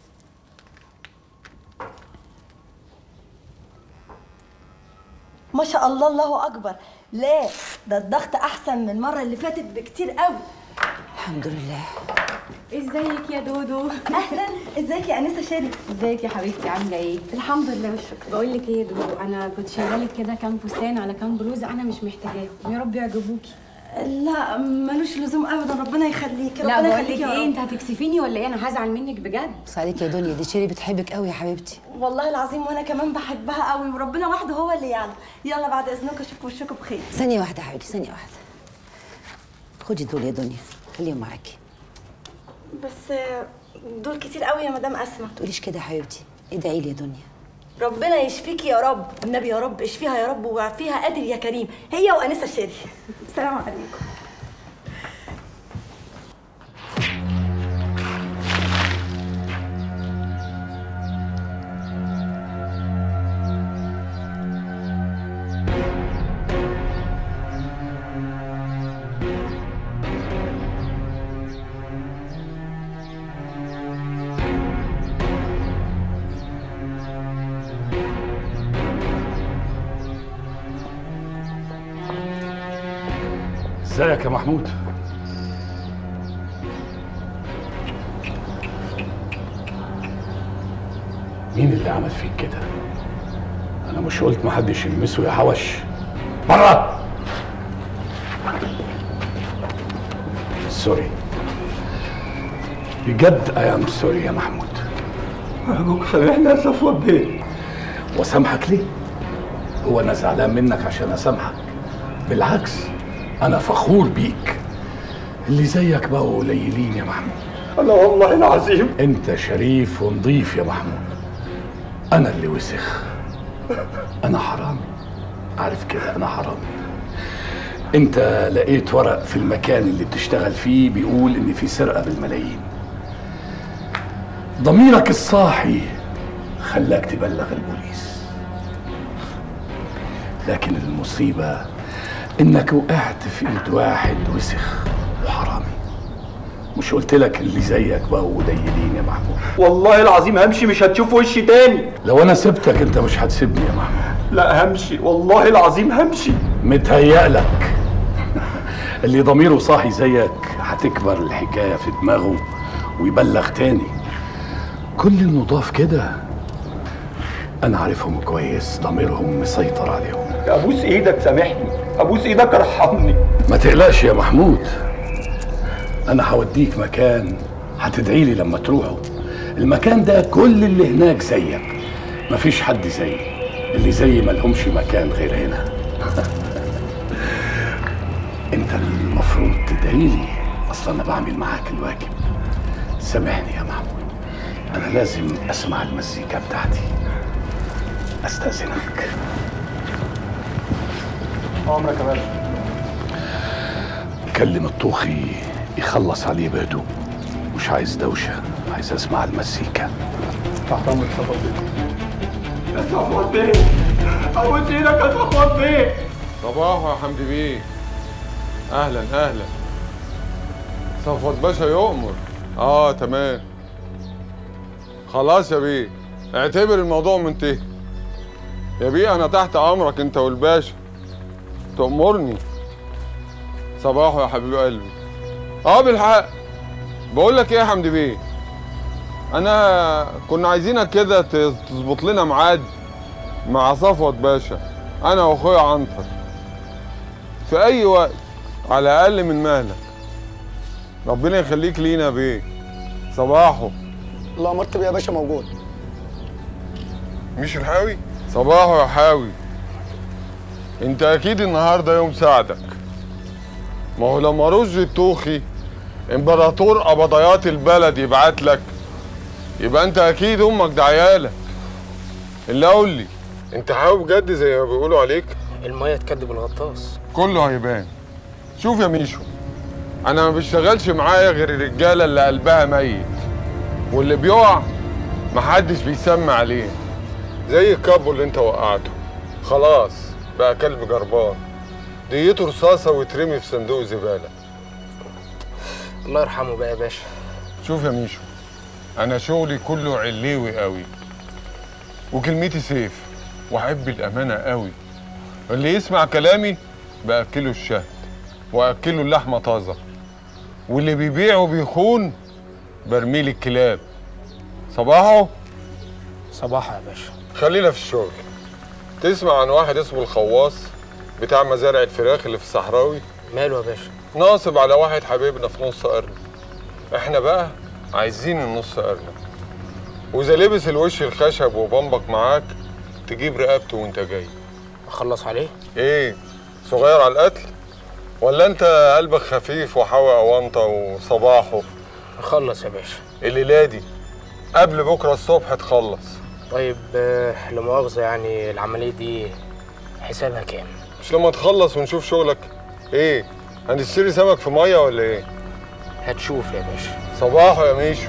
ما شاء الله الله اكبر لا ده الضغط احسن من المره اللي فاتت بكتير قوي الحمد لله ازيك يا دودو اهلا ازيك يا انسه شادي ازيك يا حبيبتي عامله ايه الحمد لله والشكر بقول لك ايه يا دودو انا كنت شايله لك كده كام فستان على كام بلوزه انا مش محتاجاهم يا رب يعجبوكي لا ملوش لزوم ابدا ربنا يخليكي لا ربنا بقول لك يخليكي يا ايه رب. انت هتكسفيني ولا ايه انا هزعل منك بجد بس عليك يا دنيا دي شيري بتحبك قوي يا حبيبتي والله العظيم وانا كمان بحبها قوي وربنا وحده هو اللي يعلم يلا بعد اذنكم اشوفكم وشكم بخير ثانيه واحده يا حبيبتي ثانيه واحده خدي دول يا دنيا خليهم معاكي بس دول كتير قوي يا مدام اسماء تقوليش كده يا حبيبتي ادعي لي يا دنيا ربنا يشفيكي يا رب النبي يا رب اشفيها يا رب وعافيها قادر يا كريم هي وانسه شيري السلام عليكم ازيك يا محمود مين اللي عمل فيك كده انا مش قلت محدش يلمسه يا حوش بره سوري بجد اي ام سوري يا محمود أرجوك سامحني يا صفوان بيه واسامحك ليه هو انا زعلان منك عشان اسامحك بالعكس انا فخور بيك اللي زيك بقوا قليلين يا محمود أنا والله العظيم انت شريف ونضيف يا محمود انا اللي وسخ انا حرامي عارف كده انا حرامي انت لقيت ورق في المكان اللي بتشتغل فيه بيقول ان في سرقه بالملايين ضميرك الصاحي خلاك تبلغ البوليس لكن المصيبه انك وقعت في ايد واحد وسخ وحرامي مش قلت لك اللي زيك بقوا قليلين يا محمود والله العظيم همشي مش هتشوف وشي تاني لو انا سبتك انت مش هتسيبني يا محمود لا همشي والله العظيم همشي متهيألك اللي ضميره صاحي زيك هتكبر الحكاية في دماغه ويبلغ تاني كل النضاف كده أنا عارفهم كويس ضميرهم مسيطر عليهم ابوس ايدك سامحني ابوس ايدك ارحمني ما تقلقش يا محمود انا هوديك مكان هتدعي لي لما تروحه المكان ده كل اللي هناك زيك مفيش حد زيي اللي زيي ملهمش مكان غير هنا انت المفروض تدعي لي اصلا انا بعمل معاك الواجب سامحني يا محمود انا لازم اسمع المزيكا بتاعتي استاذنك عمرك يا باشا كلم الطوخي يخلص عليه بهدوء مش عايز دوشه عايز اسمع المزيكا تحت امرك صفوت يا صفوت بيه ابوس ايدك يا صفوت بيه صباح يا حمدي بيه اهلا اهلا صفوت باشا يؤمر اه تمام خلاص يا بيه اعتبر الموضوع منتهي يا بيه انا تحت امرك انت والباشا تأمرني صباح يا حبيب قلبي اه بالحق بقول لك ايه يا حمدي بيه انا كنا عايزينك كده ت- تظبط لنا ميعاد مع صفوت باشا انا واخويا عنتر في اي وقت على اقل من مهلك ربنا يخليك لينا يا بيه صباحه الله امرت بيه يا باشا موجود مش الحاوي صباحه يا حاوي انت اكيد النهارده يوم سعدك ما هو لما رشدي التوخي امبراطور قبضيات البلد يبعت لك يبقى انت اكيد امك ده عيالك اللي قول لي انت حاوي بجد زي ما بيقولوا عليك المية تكدب الغطاس كله هيبان شوف يا ميشو انا ما بشتغلش معايا غير الرجاله اللي قلبها ميت واللي بيقع محدش بيسمع عليه زي الكابو اللي انت وقعته خلاص بقى كلب جربان ديته رصاصه ويترمي في صندوق زباله الله يرحمه بقى يا باشا شوف يا ميشو انا شغلي كله عليوي قوي وكلمتي سيف واحب الامانه قوي اللي يسمع كلامي باكله الشهد واكله اللحمه طازه واللي بيبيع وبيخون برميل الكلاب صباحه صباحه يا باشا خلينا في الشغل تسمع عن واحد اسمه الخواص بتاع مزارع الفراخ اللي في الصحراوي ماله يا باشا ناصب على واحد حبيبنا في نص قرن احنا بقى عايزين النص قرن واذا لبس الوش الخشب وبمبك معاك تجيب رقبته وانت جاي اخلص عليه ايه صغير على القتل ولا انت قلبك خفيف وحاوي اونطه وصباحه اخلص يا باشا الليله دي قبل بكره الصبح تخلص طيب آه، لا مؤاخذة يعني العملية دي حسابها كام؟ مش لما تخلص ونشوف شغلك ايه هنشتري سمك في ميه ولا ايه هتشوف يا باشا صباحه يا ميشو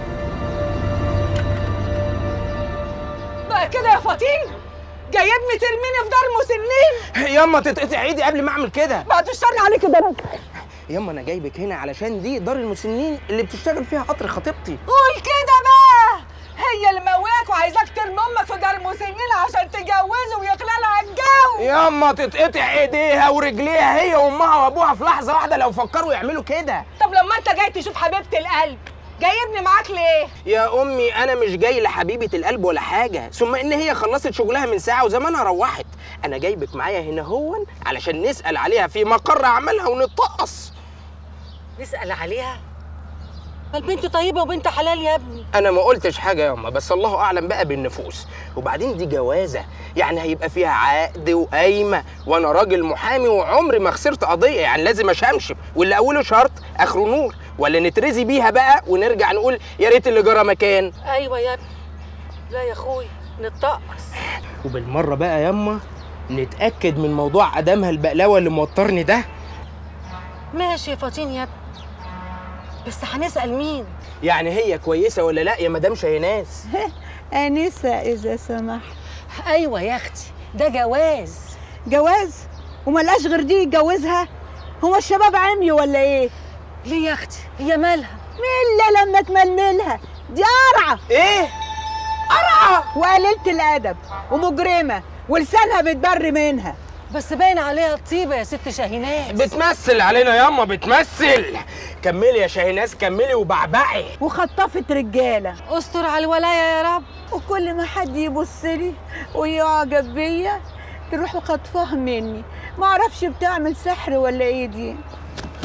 بقى كده يا فطين جايبني ترميني في دار مسنين ياما تتقطع ايدي قبل ما اعمل كده بعد الشر عليك ده انا ياما انا جايبك هنا علشان دي دار المسنين اللي بتشتغل فيها قطر خطيبتي قول كده بقى هي اللي مواك وعايزاك ترمي امك في دار مسنين عشان تجوزه ويخلى لها الجو ياما تتقطع ايديها ورجليها هي وامها وابوها في لحظة واحدة لو فكروا يعملوا كده طب لما انت جاي تشوف حبيبه القلب جايبني معاك ليه يا امي انا مش جاي لحبيبه القلب ولا حاجه ثم ان هي خلصت شغلها من ساعه وزمانها روحت انا جايبك معايا هنا هون علشان نسال عليها في مقر عملها ونتطقص نسال عليها ما البنت طيبه وبنت حلال يا ابني انا ما قلتش حاجه يا أما بس الله اعلم بقى بالنفوس وبعدين دي جوازه يعني هيبقى فيها عقد وقايمه وانا راجل محامي وعمري ما خسرت قضيه يعني لازم اشمشم واللي اوله شرط اخره نور ولا نترزي بيها بقى ونرجع نقول يا ريت اللي جرى مكان ايوه يا ابني لا يا اخوي نتطقص وبالمره بقى ياما نتاكد من موضوع ادمها البقلاوه اللي موترني ده ماشي يا فاطين يا ابني بس هنسال مين يعني هي كويسه ولا لا يا مدام شاهيناز أنسة إذا سمحت أيوة يا أختي ده جواز جواز وملقاش غير دي يتجوزها هو الشباب عمي ولا إيه؟ ليه يا أختي هي مالها؟ إلا لما تململها دي قرعة إيه؟ قرعة وقليلة الأدب ومجرمة ولسانها بتبر منها بس باين عليها طيبة يا ست شاهيناز بتمثل علينا ياما بتمثل كملي يا شاهيناز كملي وبعبعي وخطفت رجالة استر على الولاية يا رب وكل ما حد يبص لي ويعجب بيا تروح خطفها مني معرفش بتعمل سحر ولا ايه دي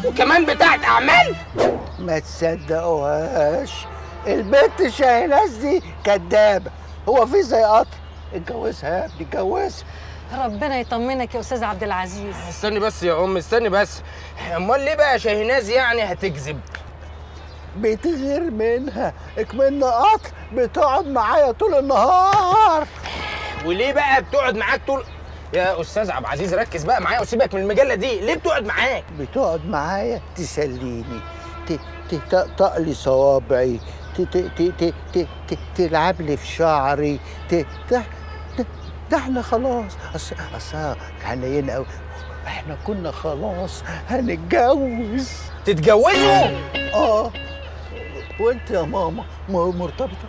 وكمان بتاعت اعمال ما تصدقوهاش البنت شاهناز دي كدابه هو في زي قطر اتجوزها يا ابني اتجوزها ربنا يطمنك يا استاذ عبد العزيز استني بس يا ام استني بس امال ليه بقى شاهناز يعني هتكذب بتغير منها اكملنا قطر بتقعد معايا طول النهار وليه بقى بتقعد معاك طول يا استاذ عبد العزيز ركز بقى معايا وسيبك من المجله دي ليه بتقعد معاك بتقعد معايا تسليني ت- تطقطق لي صوابعي ت- ت- ت- ت- ت- ت- تلعب لي في شعري ت- ده ده- ده احنا خلاص اصل اصل حنين قوي احنا كنا خلاص هنتجوز تتجوزوا؟ اه وانت يا ماما م- مرتبطه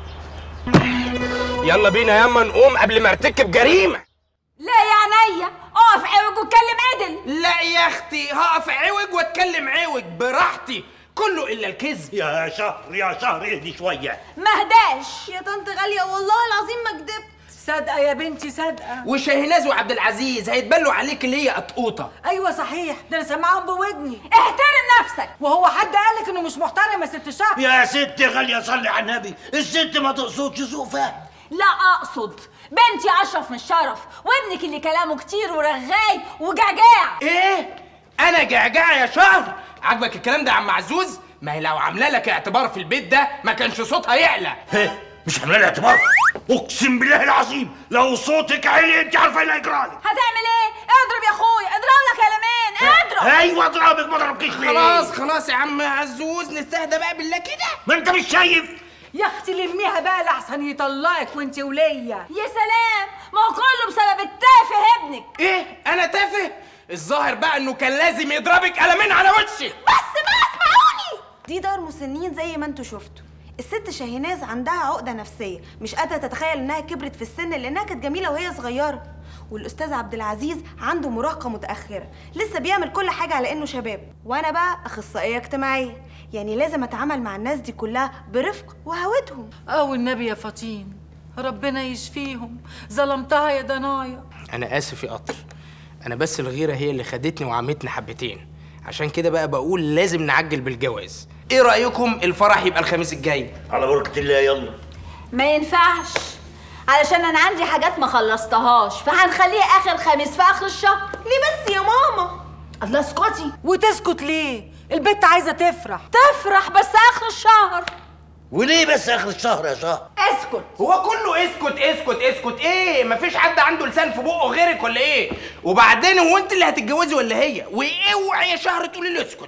يلا بينا ياما نقوم قبل ما ارتكب جريمه لا يا عينيا اقف عوج واتكلم عدل لا يا اختي هقف عوج واتكلم عوج براحتي كله الا الكذب يا شهر يا شهر اهدي شويه ما هداش يا طنط غاليه والله العظيم ما كدبت صادقه يا بنتي صادقه وشاهناز وعبد العزيز هيتبلوا عليك اللي هي قطقوطه ايوه صحيح ده انا سامعاهم بودني احترم نفسك وهو حد قالك انه مش محترم يا ست شهر يا ست غاليه صلي على النبي الست ما تقصدش سوء فهم لا اقصد بنتي اشرف من الشرف وابنك اللي كلامه كتير ورغاي وجعجاع ايه انا جعجع يا شهر عاجبك الكلام ده يا عم عزوز ما هي لو عامله لك اعتبار في البيت ده ما كانش صوتها يعلى مش عامله لي اعتبار اقسم بالله العظيم لو صوتك عالي انت عارفه ايه اللي هيجرالي هتعمل ايه اضرب يا اخويا اضرب لك قلمين اضرب ايوه اضربك ما اضربكيش ليه خلاص خلاص يا عم عزوز نستهدى بقى بالله كده ما انت مش شايف يا اختي لميها بقى لحسن يطلقك وانت وليا يا سلام ما هو كله بسبب التافه ابنك ايه انا تافه الظاهر بقى انه كان لازم يضربك قلمين على وشي بس بقى اسمعوني دي دار مسنين زي ما انتوا شفتوا الست شاهيناز عندها عقدة نفسية مش قادرة تتخيل انها كبرت في السن لانها كانت جميلة وهي صغيرة والاستاذ عبد العزيز عنده مراهقة متأخرة لسه بيعمل كل حاجة على انه شباب وانا بقى اخصائية اجتماعية يعني لازم اتعامل مع الناس دي كلها برفق وهوتهم اه والنبي يا فطين ربنا يشفيهم ظلمتها يا دنايا انا اسف يا قطر انا بس الغيره هي اللي خدتني وعمتني حبتين عشان كده بقى بقول لازم نعجل بالجواز ايه رايكم الفرح يبقى الخميس الجاي على بركه الله يلا ما ينفعش علشان انا عندي حاجات ما خلصتهاش فهنخليها اخر خميس في اخر الشهر ليه بس يا ماما الله اسكتي وتسكت ليه البت عايزه تفرح تفرح بس اخر الشهر وليه بس اخر الشهر يا شهر اسكت هو كله اسكت اسكت اسكت ايه مفيش حد عنده لسان في بقه غيرك ولا ايه وبعدين هو انت اللي هتتجوزي ولا هي واوعي يا شهر تقولي لي اسكت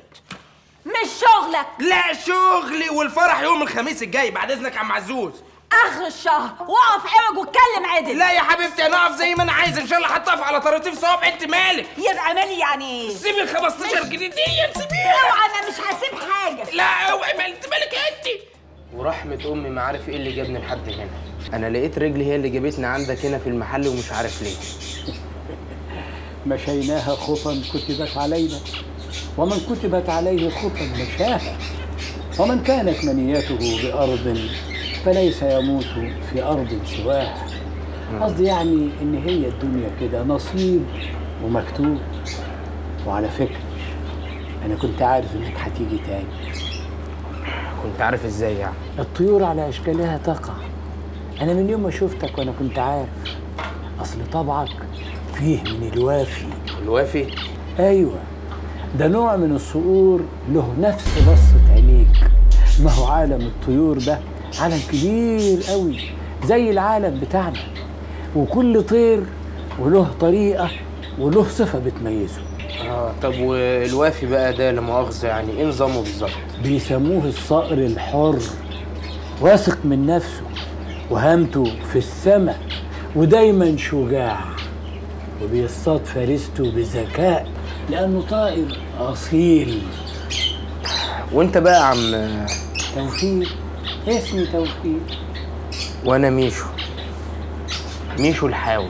مش شغلك لا شغلي والفرح يوم الخميس الجاي بعد اذنك يا عم عزوز اخر الشهر واقف عوج واتكلم عدل لا يا حبيبتي انا اقف زي ما انا عايز ان شاء الله هتقف على طراطيف صوابع انت مالك يبقى مالي يعني ايه سيبي ال 15 جنيه دي سيبيها اوعى انا مش هسيب حاجه لا اوعي ما انت مالك انت ورحمة أمي ما عارف إيه اللي جابني لحد هنا أنا لقيت رجلي هي اللي جابتني عندك هنا في المحل ومش عارف ليه مشيناها خطا كتبت علينا ومن كتبت عليه خطا مشاها ومن كانت منيته بأرض فليس يموت في أرض سواها قصدي يعني إن هي الدنيا كده نصيب ومكتوب وعلى فكرة أنا كنت عارف إنك هتيجي تاني كنت عارف إزاي يعني الطيور على أشكالها تقع أنا من يوم ما شفتك وأنا كنت عارف أصل طبعك فيه من الوافي الوافي؟ أيوة ده نوع من الصقور له نفس بصة عينيك ما هو عالم الطيور ده عالم كبير قوي زي العالم بتاعنا وكل طير وله طريقة وله صفة بتميزه اه طب والوافي بقى ده لا مؤاخذة يعني ايه نظامه بالظبط؟ بيسموه الصقر الحر واثق من نفسه وهامته في السماء ودايما شجاع وبيصطاد فريسته بذكاء لأنه طائر أصيل وانت بقى يا عم توفيق اسمي توفيق وانا ميشو ميشو الحاوي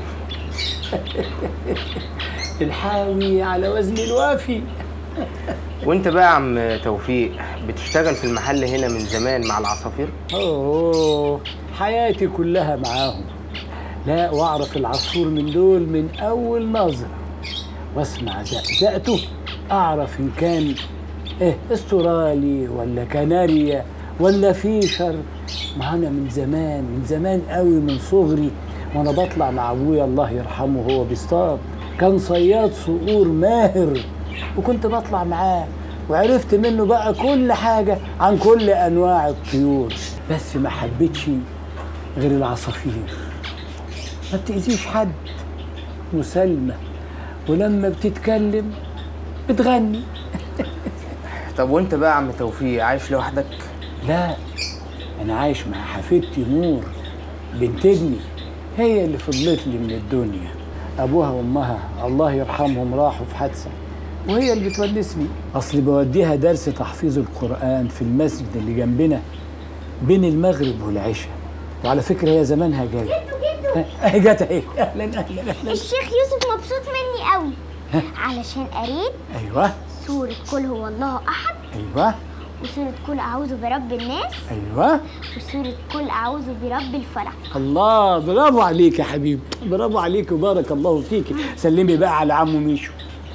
الحاوي على وزن الوافي وانت بقى يا عم توفيق بتشتغل في المحل هنا من زمان مع العصافير؟ أوه حياتي كلها معاهم لا واعرف العصفور من دول من أول نظرة واسمع زقزقته أعرف إن كان ايه استرالي ولا كناريا ولا فيشر ما انا من زمان من زمان قوي من صغري وانا بطلع مع ابويا الله يرحمه وهو بيصطاد كان صياد صقور ماهر وكنت بطلع معاه وعرفت منه بقى كل حاجة عن كل أنواع الطيور بس ما حبيتش غير العصافير ما بتأذيش حد مسالمة ولما بتتكلم بتغني طب وانت بقى يا عم توفيق عايش لوحدك لا أنا عايش مع حفيدتي نور بنت ابني هي اللي فضلت لي من الدنيا أبوها وأمها الله يرحمهم راحوا في حادثة وهي اللي بتونسني أصلي بوديها درس تحفيظ القرآن في المسجد اللي جنبنا بين المغرب والعشاء وعلى فكرة هي زمانها جاية اهي جت اهي اهلا اهلا اهلا الشيخ يوسف مبسوط مني قوي ها؟ علشان قريت ايوه سورة قل هو الله أحد ايوه وسورة قل أعوذ برب الناس ايوه وسورة قل أعوذ برب الفلق الله برافو عليك يا حبيبي برافو عليك وبارك الله فيك سلمي بقى على عمو ميشو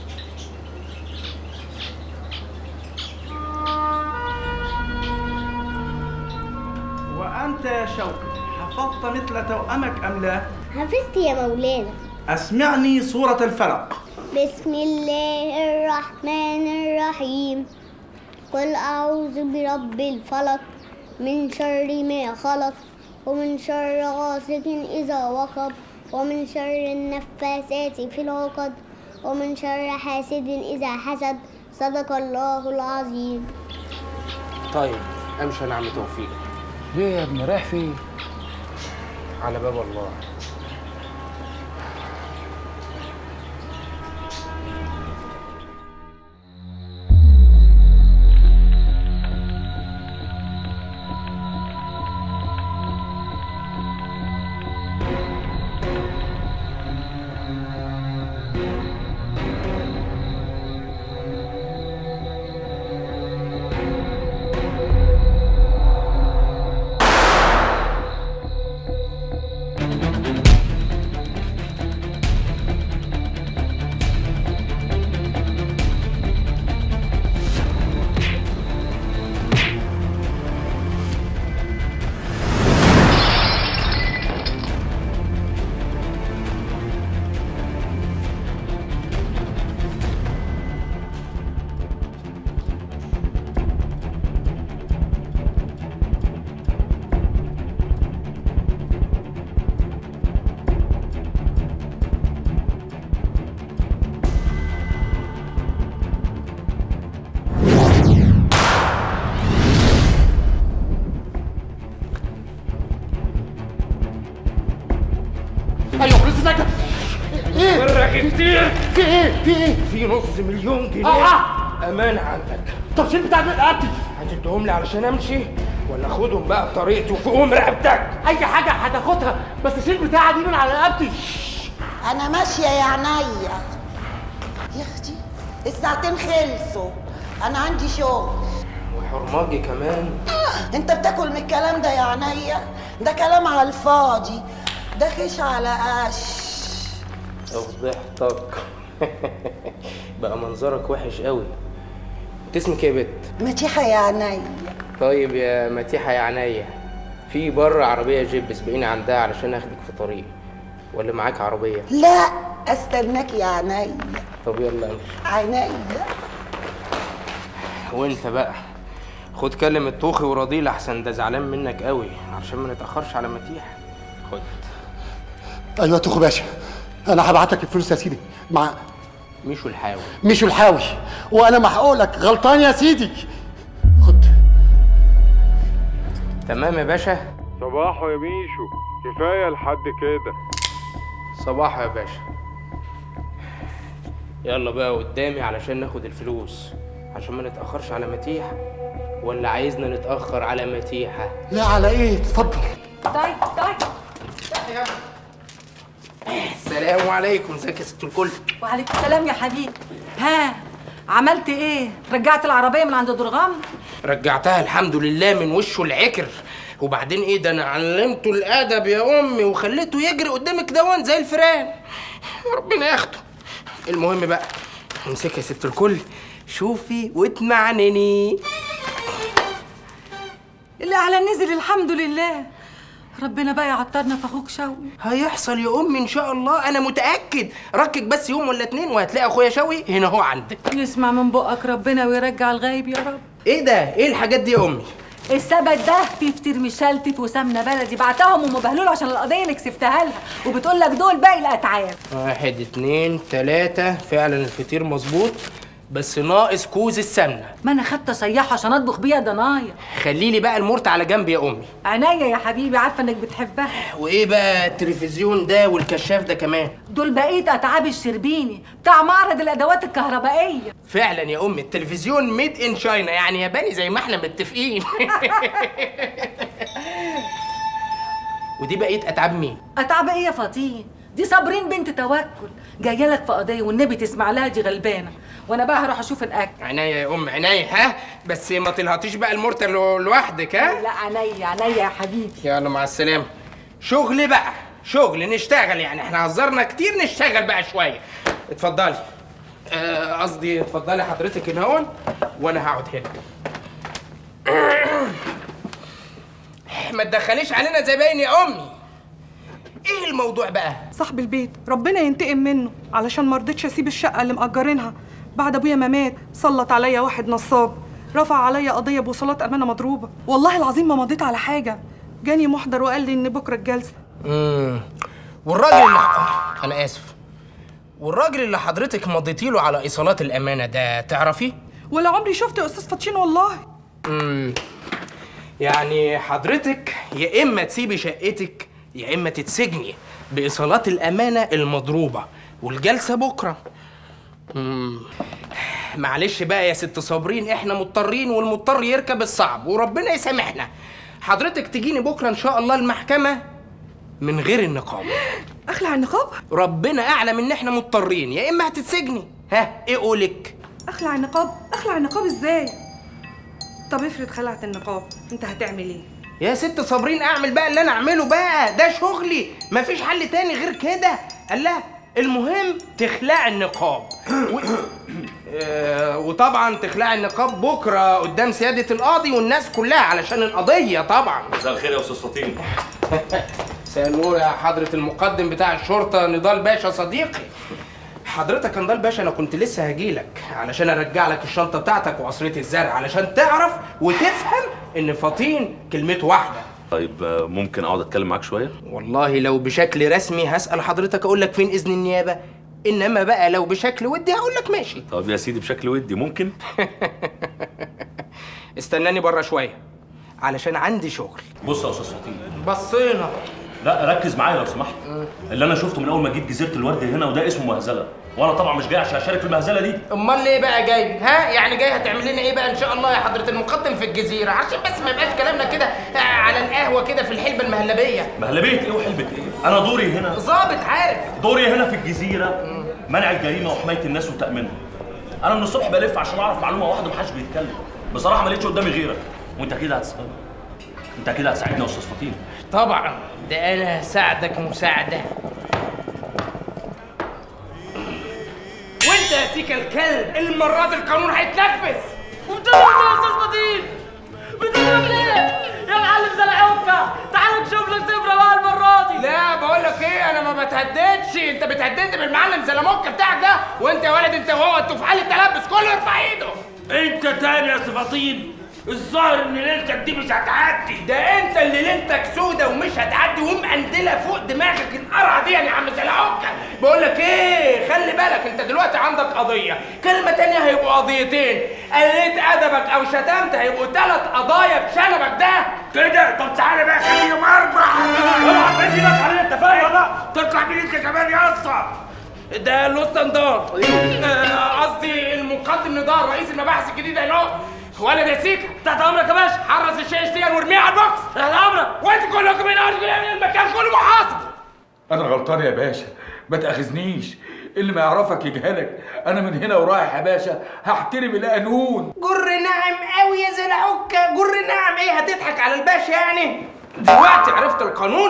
وأنت يا شوقي حفظت مثل توأمك أم لا؟ حفظت يا مولانا أسمعني سورة الفلق بسم الله الرحمن الرحيم قل أعوذ برب الفلق من شر ما خلق ومن شر غاسق إذا وقب ومن شر النفاثات في العقد ومن شر حاسد إذا حسد صدق الله العظيم طيب امشي انا عم توفيق ليه يا ابني رايح فين؟ على باب الله ايوه لسه ساكت ايه ورق كتير في ايه في ايه في نص مليون جنيه آه، آه. امانه عندك طب شيل بتاع رقبتي هتديهم لي علشان امشي ولا خدهم بقى بطريقتي وفوقهم رقبتك اي حاجه هتاخدها بس شيل بتاعي دي من على رقبتي انا ماشيه يا عينيا يا اختي الساعتين خلصوا انا عندي شغل وحرماجي كمان انت بتاكل من الكلام ده يا عينيا ده كلام على الفاضي ده خش على قش فضحتك بقى منظرك وحش قوي انت اسمك ايه يا بت متيحه يا عينيا طيب يا متيحه يا عينيا في بره عربيه جيب سبقيني عندها علشان اخدك في طريق ولا معاك عربيه لا استناك يا عينيا طب يلا امشي عينيا وانت بقى خد كلم الطوخي وراضيه لحسن ده زعلان منك قوي عشان ما نتاخرش على متيح خد ايوه تخو باشا انا هبعت لك الفلوس يا سيدي مع مشوا الحاوي مشوا الحاوي وانا محقولك غلطان يا سيدي تمام يا باشا صباحو يا ميشو كفايه لحد كده صباح يا باشا يلا بقى قدامي علشان ناخد الفلوس عشان ما نتأخرش على متيح ولا عايزنا نتأخر على متيحة لا على ايه اتفضل طيب طيب السلام عليكم ازيك يا ست الكل وعليكم السلام يا حبيبي ها عملت ايه رجعت العربيه من عند درغام رجعتها الحمد لله من وشه العكر وبعدين ايه ده انا علمته الادب يا امي وخليته يجري قدامك دوان زي الفيران ربنا ياخده المهم بقى امسكي يا ست الكل شوفي واتمعنني الاعلى نزل الحمد لله ربنا بقى يعطرنا في اخوك شوقي هيحصل يا امي ان شاء الله انا متاكد ركك بس يوم ولا اتنين وهتلاقي اخويا شوقي هنا هو عندك يسمع من بقك ربنا ويرجع الغايب يا رب ايه ده ايه الحاجات دي يا امي السبت ده فيه فطير مشلتت وسمنه بلدي بعتهم ام بهلول عشان القضيه اللي كسبتها لها وبتقول لك دول باقي الاتعاب واحد اتنين تلاتة فعلا الفطير مظبوط بس ناقص كوز السمنة ما انا خدت صياحه عشان اطبخ بيها ضنايا خلي لي بقى المرت على جنب يا امي عينيا يا حبيبي عارفه انك بتحبها وايه بقى التلفزيون ده والكشاف ده كمان دول بقيه اتعاب الشربيني بتاع معرض الادوات الكهربائيه فعلا يا امي التلفزيون ميد ان شاينا يعني ياباني زي ما احنا متفقين ودي بقيه اتعاب مين اتعاب ايه يا فطين دي صابرين بنت توكل جايه لك في قضيه والنبي تسمع لها دي غلبانه وانا بقى هروح اشوف الاكل عينيا يا ام عينيا ها بس ما تلهطيش بقى المرتة لو- لوحدك ها لا عينيا عينيا يا حبيبي يلا مع السلامه شغل بقى شغل نشتغل يعني احنا هزرنا كتير نشتغل بقى شويه اتفضلي آه، قصدي اتفضلي حضرتك هنا هون وانا هقعد هنا ما تدخليش علينا زباين يا امي ايه الموضوع بقى صاحب البيت ربنا ينتقم منه علشان ما رضيتش اسيب الشقه اللي مأجرينها بعد ابويا ما مات سلط عليا واحد نصاب رفع عليا قضيه بوصلات امانه مضروبه والله العظيم ما مضيت على حاجه جاني محضر وقال لي ان بكره الجلسه امم والراجل اللي آه، انا اسف والراجل اللي حضرتك مضيتي له على ايصالات الامانه ده تعرفيه ولا عمري شفت يا استاذ فاتشين والله امم يعني حضرتك يا اما تسيبي شقتك يا اما تتسجني بايصالات الامانه المضروبه والجلسه بكره امم معلش بقى يا ست صابرين احنا مضطرين والمضطر يركب الصعب وربنا يسامحنا حضرتك تجيني بكره ان شاء الله المحكمه من غير النقاب اخلع النقاب ربنا اعلم ان احنا مضطرين يا اما هتتسجني ها ايه قولك اخلع النقاب اخلع النقاب ازاي طب افرض خلعت النقاب انت هتعمل ايه يا ست صابرين اعمل بقى اللي انا اعمله بقى ده شغلي مفيش حل تاني غير كده قال لها المهم تخلعي النقاب و... آه، وطبعا تخلعي النقاب بكره قدام سياده القاضي والناس كلها علشان القضيه طبعا مساء الخير يا استاذ فطين مساء النور يا حضره المقدم بتاع الشرطه نضال باشا صديقي حضرتك يا نضال باشا انا كنت لسه هجيلك علشان ارجع لك الشنطه بتاعتك وعصريه الزرع علشان تعرف وتفهم ان فطين كلمته واحده طيب آه، ممكن اقعد اتكلم معاك شويه والله لو بشكل رسمي هسأل حضرتك أقول لك فين إذن النيابة إنما بقى لو بشكل ودي هقول لك ماشي طب يا سيدي بشكل ودي ممكن استناني بره شوية علشان عندي شغل بص يا استاذ فطين بصينا لا ركز معايا لو سمحت اللي انا شفته من اول ما جيت جزيره الورد هنا وده اسمه مهزله وانا طبعا مش جاي عشان اشارك في المهزله دي أمال ليه بقى جاي؟ ها يعني جاي هتعمل لنا إيه بقى إن شاء الله يا حضرة المقدم في الجزيرة عشان بس ما يبقاش كلامنا كده آه، على القهوة كده في الحلبة المهلبية مهلبيه ايه وحلبة ايه انا دوري هنا ظابط عارف دوري هنا في الجزيره منع الجريمه وحمايه الناس وتامينها انا من الصبح بلف عشان اعرف معلومه واحده محدش بيتكلم بصراحه ما لقيتش قدامي غيرك وانت كده هتساعدني انت كده هتساعدني يا استاذ فطين طبعا ده أنا هساعدك مساعدة وانت يا سيكا الكلب المرة دي القانون هيتنفذ وبتضرب يا استاذ فطين بتضرب ليه؟ يا معلم زلعوكة تعال نشوف لك زبرة بقى المرة دي لا بقول لك ايه انا ما بتهددش انت بتهددني بالمعلم زلموكه بتاعك ده وانت يا ولد انت وهو انتوا في حاله تلبس كله يرفع ايده انت تاني يا سفاطين الظاهر ان ليلتك دي مش هتعدي ده انت اللي ليلتك سودة ومش هتعدي ومقندله فوق دماغك القرعه دي يا عم زلعوكه بقول لك ايه خلي بالك انت دلوقتي عندك قضيه كلمه تانية هيبقوا قضيتين قليت ادبك او شتمت هيبقوا ثلاث قضايا بشنبك ده كده طب تعالى بقى خليهم اربع اوعى تمد ايدك علينا انت فاهم ولا تطلع مين انت كمان يا اسطى ده لوست نضال آه، قصدي المقدم نضال رئيس المباحث الجديده هنا ولد يا سيكا تحت امرك يا باشا حرص الشيش دي وارميه على البوكس تحت امرك وانت كلكم هنا المكان كله محاصر انا غلطان يا باشا ما تاخذنيش اللي ما يعرفك يجهلك انا من هنا ورايح يا باشا هحترم القانون جر ناعم قوي يا زلعوكة جر ناعم ايه هتضحك على الباشا يعني دلوقتي عرفت القانون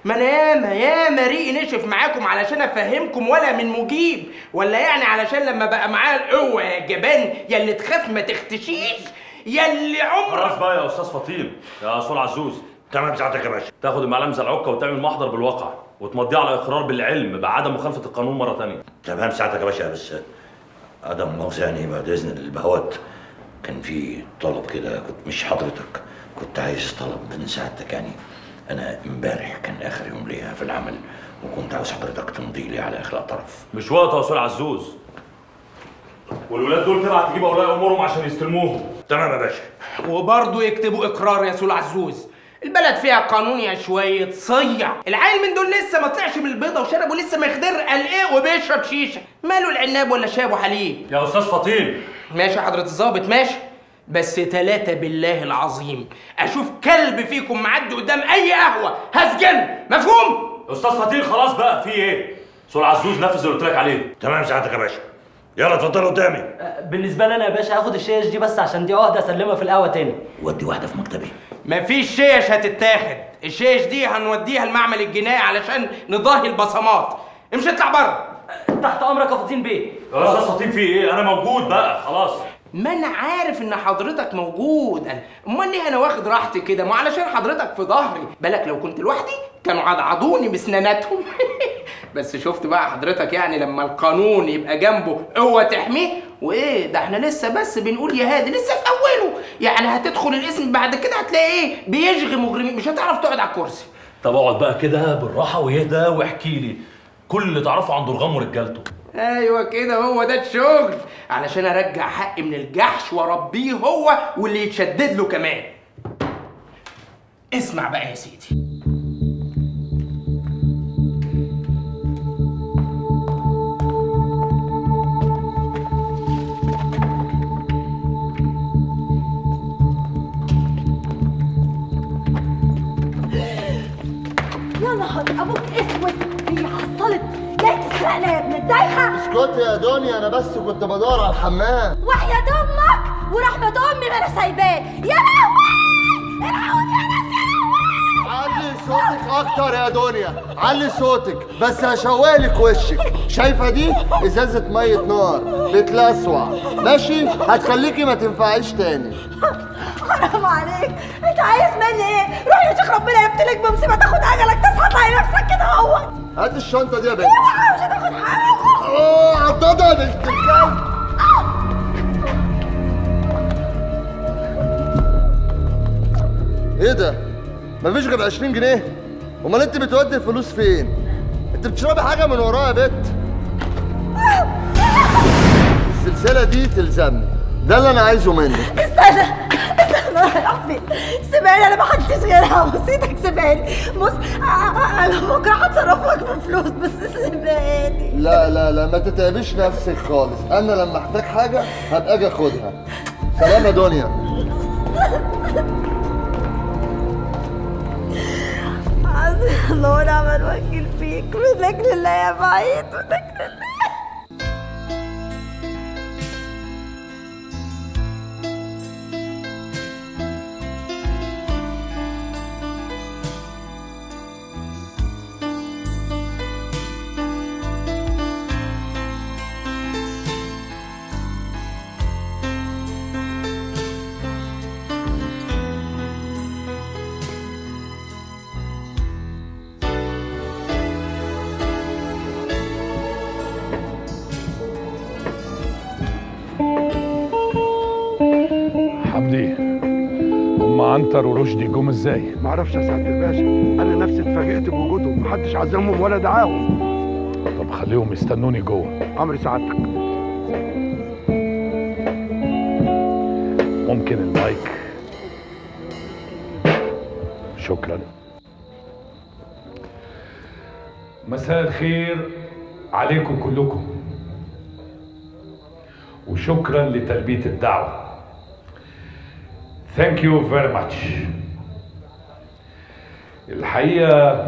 ما انا ياما ياما ريقي نشف معاكم علشان افهمكم ولا من مجيب ولا يعني علشان لما بقى معايا القوه يا جبان يا اللي تخاف ما تختشيش يا اللي عمرك خلاص بقى يا استاذ فطين يا اصول عزوز تمام ساعتك يا باشا تاخد المعلم زي العكه وتعمل محضر بالواقع وتمضيه على اقرار بالعلم بعدم مخالفه القانون مره ثانيه تمام ساعتك يا باشا بس عدم مؤاخذة يعني بعد اذن البهوات كان في طلب كده كنت مش حضرتك كنت عايز طلب من سعادتك يعني انا امبارح كان اخر يوم ليا في العمل وكنت عاوز حضرتك تمضي لي على اخلاق طرف مش وقت يا استاذ عزوز والولاد دول تبعت تجيب اولياء امورهم عشان يستلموهم تمام يا باشا وبرضه يكتبوا اقرار يا سول عزوز البلد فيها قانون يا شويه صيع العيل من دول لسه ما طلعش من البيضه وشربه لسه ما يخدر قال ايه وبيشرب شيشه ماله العناب ولا شابه حليب يا استاذ فطين ماشي يا حضره الظابط ماشي بس تلاتة بالله العظيم اشوف كلب فيكم معدي قدام اي قهوه هسجن مفهوم استاذ فطين خلاص بقى في ايه استاذ عزوز نفذ اللي قلت لك عليه تمام ساعتك يا باشا يلا اتفضل قدامي بالنسبه لي انا يا باشا هاخد الشيش دي بس عشان دي عهده اسلمها في القهوه تاني ودي واحده في مكتبي مفيش شيش هتتاخد الشيش دي هنوديها المعمل الجنائي علشان نضاهي البصمات امشي اطلع بره تحت امرك يا فطين بيه يا استاذ فطين في ايه انا موجود بقى خلاص ما انا عارف ان حضرتك موجود انا امال ليه انا واخد راحتي كده ما علشان حضرتك في ظهري بالك لو كنت لوحدي كانوا عضعضوني بسناناتهم بس شفت بقى حضرتك يعني لما القانون يبقى جنبه قوه تحميه وايه ده احنا لسه بس بنقول يا هادي لسه في اوله يعني هتدخل الاسم بعد كده هتلاقي ايه بيشغي مجرمين مش هتعرف تقعد على الكرسي طب اقعد بقى كده بالراحه ويهدى واحكي لي كل اللي تعرفه عن درغام ورجالته ايوه كده هو ده الشغل علشان ارجع حقي من الجحش واربيه هو واللي يتشدد له كمان اسمع بقى يا سيدي يا نهار ابوك اسود هي حصلت جاي تسرقنا يا ابن الدايخه اسكتي يا دنيا انا بس كنت بدور على الحمام وحياة امك ورحمة امي ما انا سايباك يا لهوي الحقوني يا ناس يا لهوي علي صوتك اكتر يا دنيا علي صوتك بس هشوالك وشك شايفه دي ازازه ميه نار بتلسوع ماشي هتخليكي ما تنفعيش تاني حرام عليك انت عايز مني ايه روح يا شيخ ربنا يبتليك بمصيبه تاخد عجلك تصحى تلاقي نفسك كده هو هات الشنطه دي يا بنت اوعى مش هتاخد حاجه اه عضضها يا بنت الكلب ايه ده مفيش غير 20 جنيه امال انت بتودي الفلوس فين انت بتشربي حاجه من ورايا يا بت السلسله دي تلزمني ده اللي انا عايزه منك استنى استنى رايح فين سيباني انا ما حدش غيرها بسيطك سيباني بص أ- أ- انا بكره هتصرف لك بفلوس بس سيباني لا لا لا ما تتعبيش نفسك خالص انا لما احتاج حاجه هبقى اجي اخدها سلام يا دنيا عزيز الله ونعم الوكيل فيك منك لله يا بعيد منك لله حمدي هم عنتر ورشدي جم ازاي؟ معرفش يا سعاده الباشا انا نفسي اتفاجئت بوجودهم محدش عزمهم ولا دعاهم طب خليهم يستنوني جوه امر سعادتك ممكن المايك شكرا مساء الخير عليكم كلكم وشكرا لتلبية الدعوة Thank you very much الحقيقة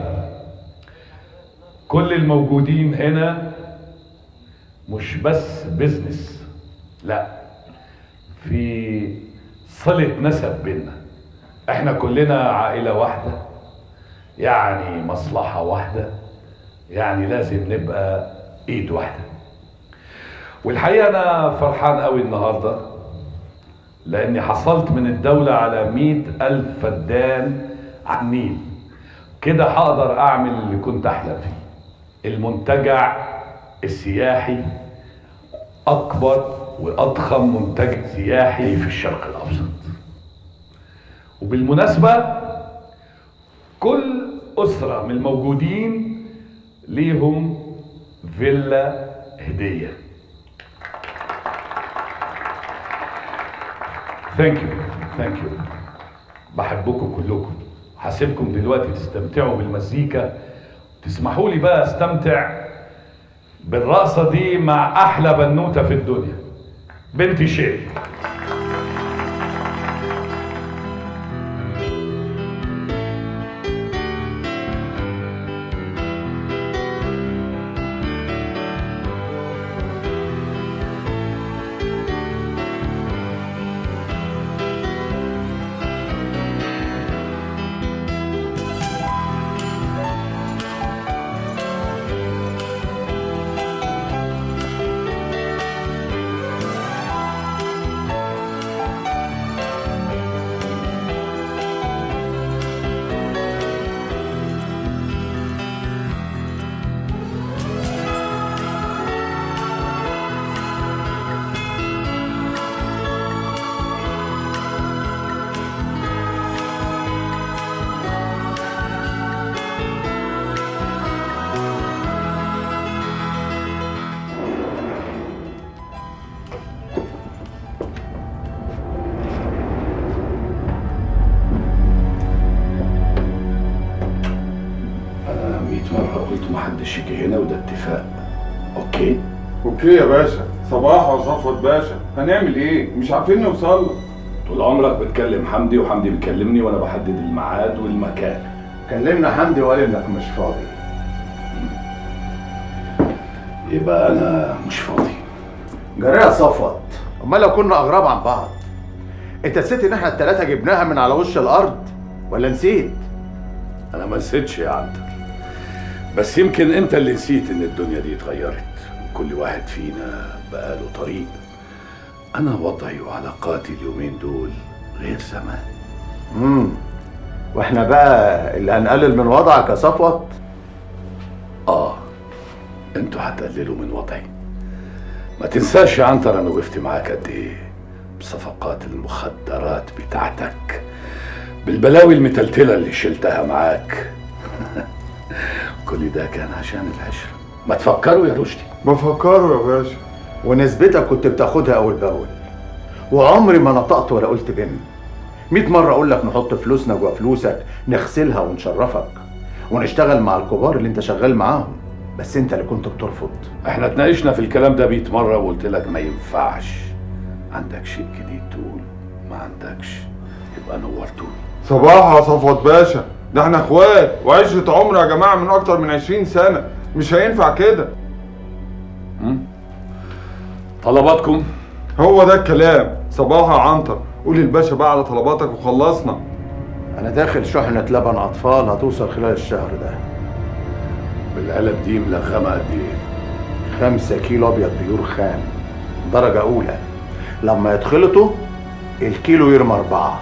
كل الموجودين هنا مش بس بزنس لا في صلة نسب بينا احنا كلنا عائلة واحدة يعني مصلحة واحدة يعني لازم نبقى ايد واحدة والحقيقة انا فرحان قوي النهاردة لاني حصلت من الدولة على مئة الف فدان على النيل كده هقدر اعمل اللي كنت احلم فيه المنتجع السياحي اكبر واضخم منتجع سياحي في الشرق الاوسط وبالمناسبة كل أسرة من الموجودين ليهم فيلا هدية ثانك يو ثانك يو بحبكم كلكم هسيبكم دلوقتي تستمتعوا بالمزيكا تسمحوا لي بقى استمتع بالرقصة دي مع أحلى بنوتة في الدنيا بنتي شيري أنا 100 مرة قلت محدش يجي هنا وده اتفاق أوكي اوكي يا باشا صباح وصفوت باشا هنعمل ايه مش عارفين نوصل له طول عمرك بتكلم حمدي وحمدي بيكلمني وأنا بحدد الميعاد والمكان كلمنا حمدي وقال انك مش فاضي يبقى أنا مش فاضي جرى يا صفوت امال لو كنا اغراب عن بعض انت نسيت ان احنا التلاتة جبناها من على وش الارض ولا نسيت أنا ما نسيتش يا عنتر بس يمكن أنت اللي نسيت إن الدنيا دي اتغيرت كل واحد فينا بقى له طريق أنا وضعي وعلاقاتي اليومين دول غير زمان امم واحنا بقى اللي هنقلل من وضعك يا صفوت آه أنتوا هتقللوا من وضعي ما تنساش يا عنتر أنا وقفت معاك قد إيه بصفقات المخدرات بتاعتك بالبلاوي المتلتلة اللي شلتها معاك كل ده كان عشان العشرة ما تفكروا يا رشدي بفكروا يا باشا ونسبتك كنت بتاخدها اول باول وعمري ما نطقت ولا قلت بن مئة مرة أقول لك نحط فلوسنا جوا فلوسك نغسلها ونشرفك ونشتغل مع الكبار اللي أنت شغال معاهم بس أنت اللي كنت بترفض احنا اتناقشنا في الكلام ده 100 مرة وقلت لك ما ينفعش عندك شيء جديد تقول ما عندكش يبقى نورتوني صباح يا صفوت باشا ده احنا اخوات وعشرة عمر يا جماعة من اكتر من 20 سنة مش هينفع كده طلباتكم هو ده الكلام صباح يا عنتر قول للباشا بقى على طلباتك وخلصنا أنا داخل شحنة لبن أطفال هتوصل خلال الشهر ده بالقلب دي ملغمة قد إيه؟ خمسة كيلو أبيض بيور خام درجة أولى لما يتخلطوا الكيلو يرمى أربعة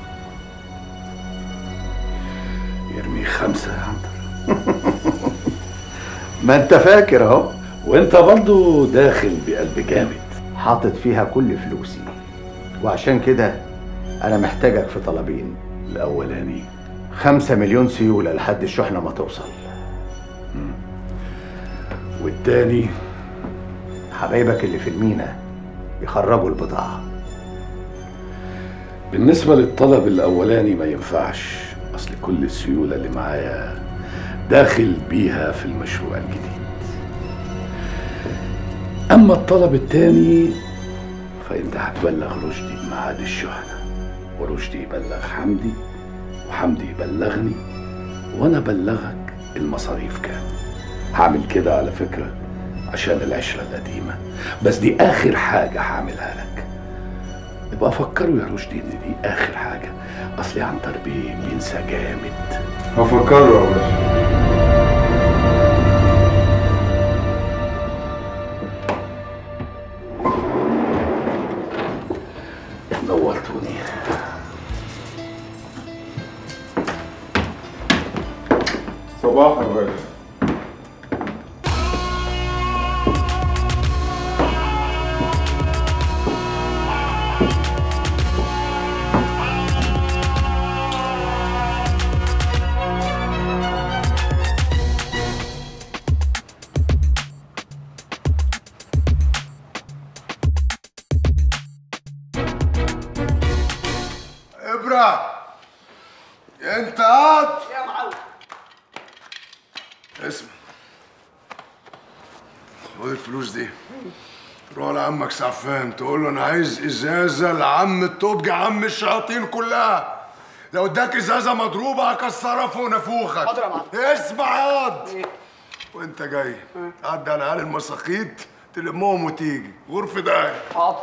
يرمي خمسة يا عنتر ما أنت فاكر أهو وأنت برضو داخل بقلب جامد حاطط فيها كل فلوسي وعشان كده أنا محتاجك في طلبين الأولاني خمسة مليون سيولة لحد الشحنة ما توصل والتاني حبايبك اللي في المينا يخرجوا البضاعة بالنسبة للطلب الأولاني ما ينفعش أصل كل السيولة اللي معايا داخل بيها في المشروع الجديد أما الطلب التاني فأنت هتبلغ رشدي بميعاد الشحنة ورشدي يبلغ حمدي وحمدي يبلغني وأنا أبلغك المصاريف كام هعمل كده على فكرة عشان العشرة القديمة بس دي آخر حاجة هعملها لك يبقى فكروا يا رشدي ان دي اخر حاجه اصلي عنتر بيه بينسى جامد هفكره يا باشا نورتوني صباح يا باشا ابرة انت قاعد يا معلم اسمع خد الفلوس دي روح لعمك سعفان تقول له انا عايز ازازه لعم التوبجي عم الشياطين كلها لو اداك ازازه مضروبه هكسرها فوق نافوخك حاضر يا معلم. اسمع ياض وانت جاي تعدي على عيال المساقيط تلمهم وتيجي غرفه ده حاضر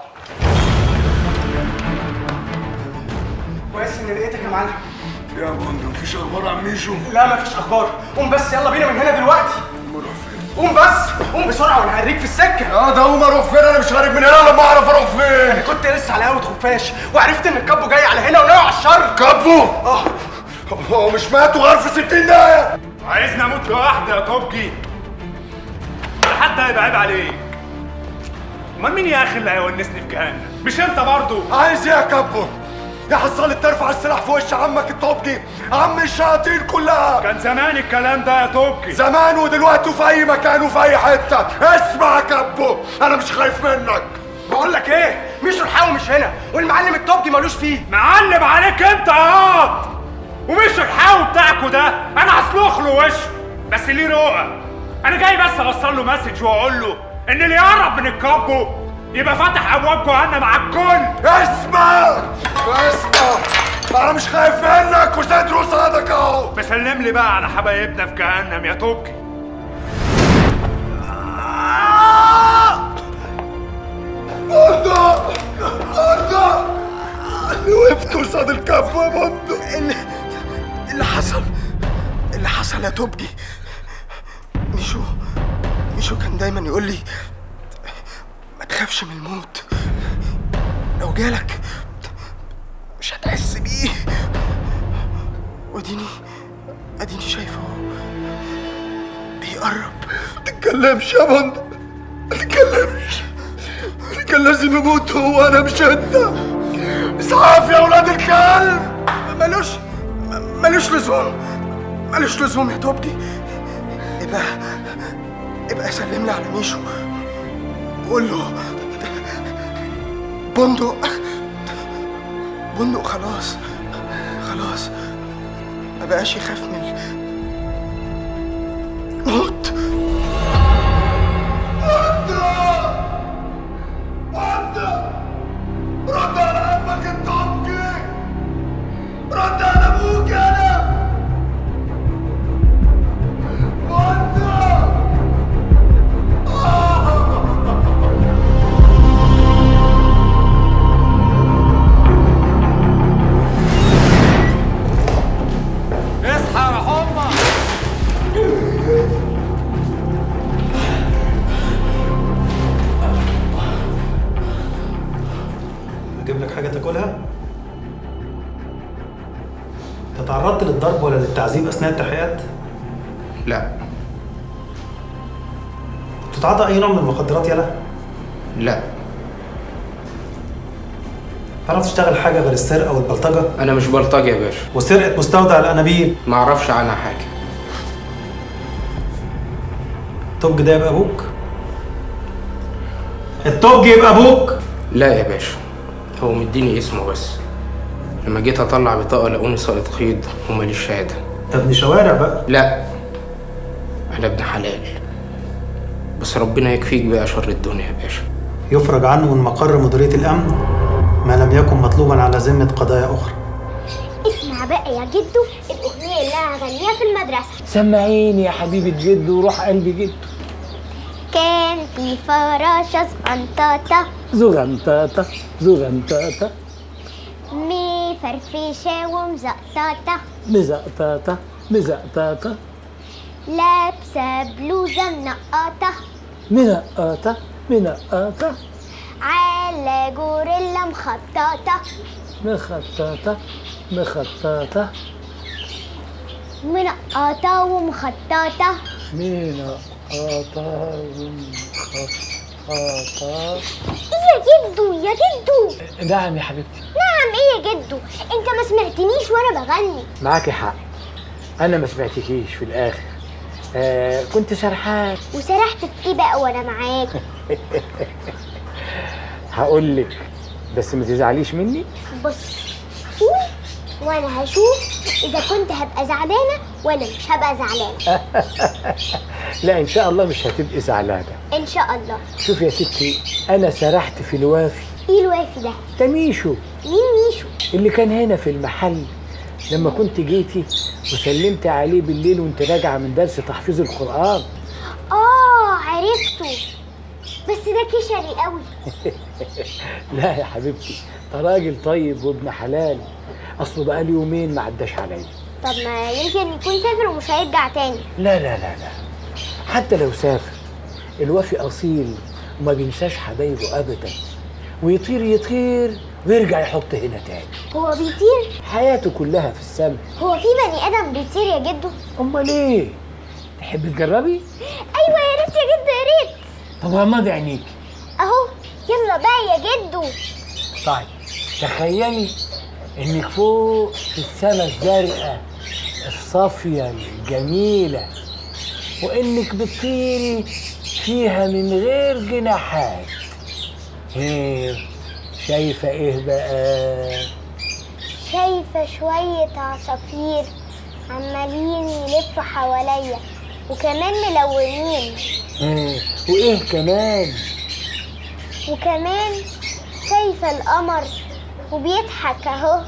كويس اني لقيتك يا معلم يا بندر مفيش اخبار عن ميشو لا مفيش اخبار قوم بس يلا بينا من هنا دلوقتي قوم بس قوم بسرعه وانا هوريك في السكه اه ده قوم اروح فين انا مش خارج من هنا لما اعرف اروح فين انا كنت لسه على قهوه خفاش وعرفت ان الكابو جاي على هنا وناوي على الشر كابو اه هو مش مات وغار في 60 دقيقه عايزني اموت لوحدي يا توبجي حد هيبقى عيب عليك امال مين يا اخي اللي هيونسني في جهنم مش انت برضو عايز ايه يا كابو يا حصلت ترفع السلاح في وش عمك التوبجي عم الشياطين كلها كان زمان الكلام ده يا توبجي زمان ودلوقتي وفي اي مكان وفي اي حته اسمع يا كابو انا مش خايف منك بقول لك ايه مش الحاوي مش هنا والمعلم التوبجي ملوش فيه معلم عليك انت يا ومش الحاو بتاعكوا ده انا هسلخ له وشه بس ليه رؤى انا جاي بس اوصل له مسج واقول له ان اللي يقرب من الكابو يبقى فاتح ابواب جهنم على الكل اسمع اسمع انا مش خايف منك وصدر قصادك اهو مسلم لي بقى على حبايبنا في جهنم يا توبجي بندق بندق وقفت قصاد الكف يا بندق اللي, اللي حصل اللي حصل يا توبجي ميشو ميشو كان دايما يقول لي ما تخافش من الموت لو جالك مش هتحس بيه وديني اديني شايفه بيقرب ما تتكلمش يا بندق ما تتكلمش انا كان لازم يموت هو انا مش انت اسعاف يا ولاد الكلب ملوش ملوش لزوم ملوش لزوم يا توبجي يبقى يبقى سلم لي على ميشو وقول له بندق بندق خلاص خلاص ما بقاش يخاف من الموت رد على امك التوبجي رد على ابوك انا اصحى يا حمى اجيب لك حاجه تاكلها انت تعرضت للضرب ولا للتعذيب اثناء التحقيقات لا بتتعاطى اي نوع من المخدرات يلا لا تعرف تشتغل حاجه غير السرقه والبلطجه انا مش بلطجي يا باشا وسرقه مستودع الانابيب ما اعرفش عنها حاجه التوج ده يبقى ابوك التوج يبقى ابوك لا يا باشا هو مديني اسمه بس لما جيت اطلع بطاقه لقوني ساقط خيط وماليش شهاده انت ابن شوارع بقى لا انا ابن حلال بس ربنا يكفيك بقى شر الدنيا يا باشا يفرج عنه من مقر مديريه الامن ما لم يكن مطلوبا على ذمه قضايا اخرى اسمع بقى يا جدو الأغنية اللي أنا هغنيها في المدرسة سمعيني يا حبيبة جدو وروح قلبي جدو كان في فراشة صغنطاطة زغنطاطة زغنطاطة مفرفشة ومزقططة مزقطاطة مزقطاطة لابسة بلوزة منقطة منقطة منقطة على جوريلا مخططة مخططة مخططة منقطة ومخططة منقطة ومخططة ايه يا جدو يا جدو نعم يا حبيبتي نعم ايه يا جدو انت ما سمعتنيش وانا بغني معاكي حق أنا ما سمعتكيش في الآخر آه كنت سرحان وسرحت في ايه بقى وانا معاك هقول لك بس ما تزعليش مني بص قول وانا هشوف اذا كنت هبقى زعلانه ولا مش هبقى زعلانه لا إن شاء الله مش هتبقي زعلانة ان شاء الله شوف يا ستي أنا سرحت في الوافي ايه الوافي ده ده ميشو مين ميشو اللي كان هنا في المحل لما كنت جيتي وسلمت عليه بالليل وانت راجعه من درس تحفيظ القرآن اه عرفته بس ده كشري قوي لا يا حبيبتي ده راجل طيب وابن حلال اصله بقالي يومين ما عداش عليا طب ما يمكن يكون سافر ومش هيرجع تاني لا لا لا لا حتى لو سافر الوفي اصيل وما بينساش حبايبه ابدا ويطير يطير ويرجع يحط هنا تاني هو بيطير حياته كلها في السماء هو في بني ادم بيطير يا جدو امال ايه تحبي تجربي ايوه يا ريت يا جدو يا ريت طب غمضي عينيكي اهو يلا بقى يا جدو طيب تخيلي انك فوق في السماء الزرقاء الصافية الجميلة وانك بتطيري فيها من غير جناحات ايه شايفة ايه بقى شايفه شويه عصافير عمالين يلفوا حواليا وكمان ملونين ايه وايه كمان وكمان شايفه القمر وبيضحك اهو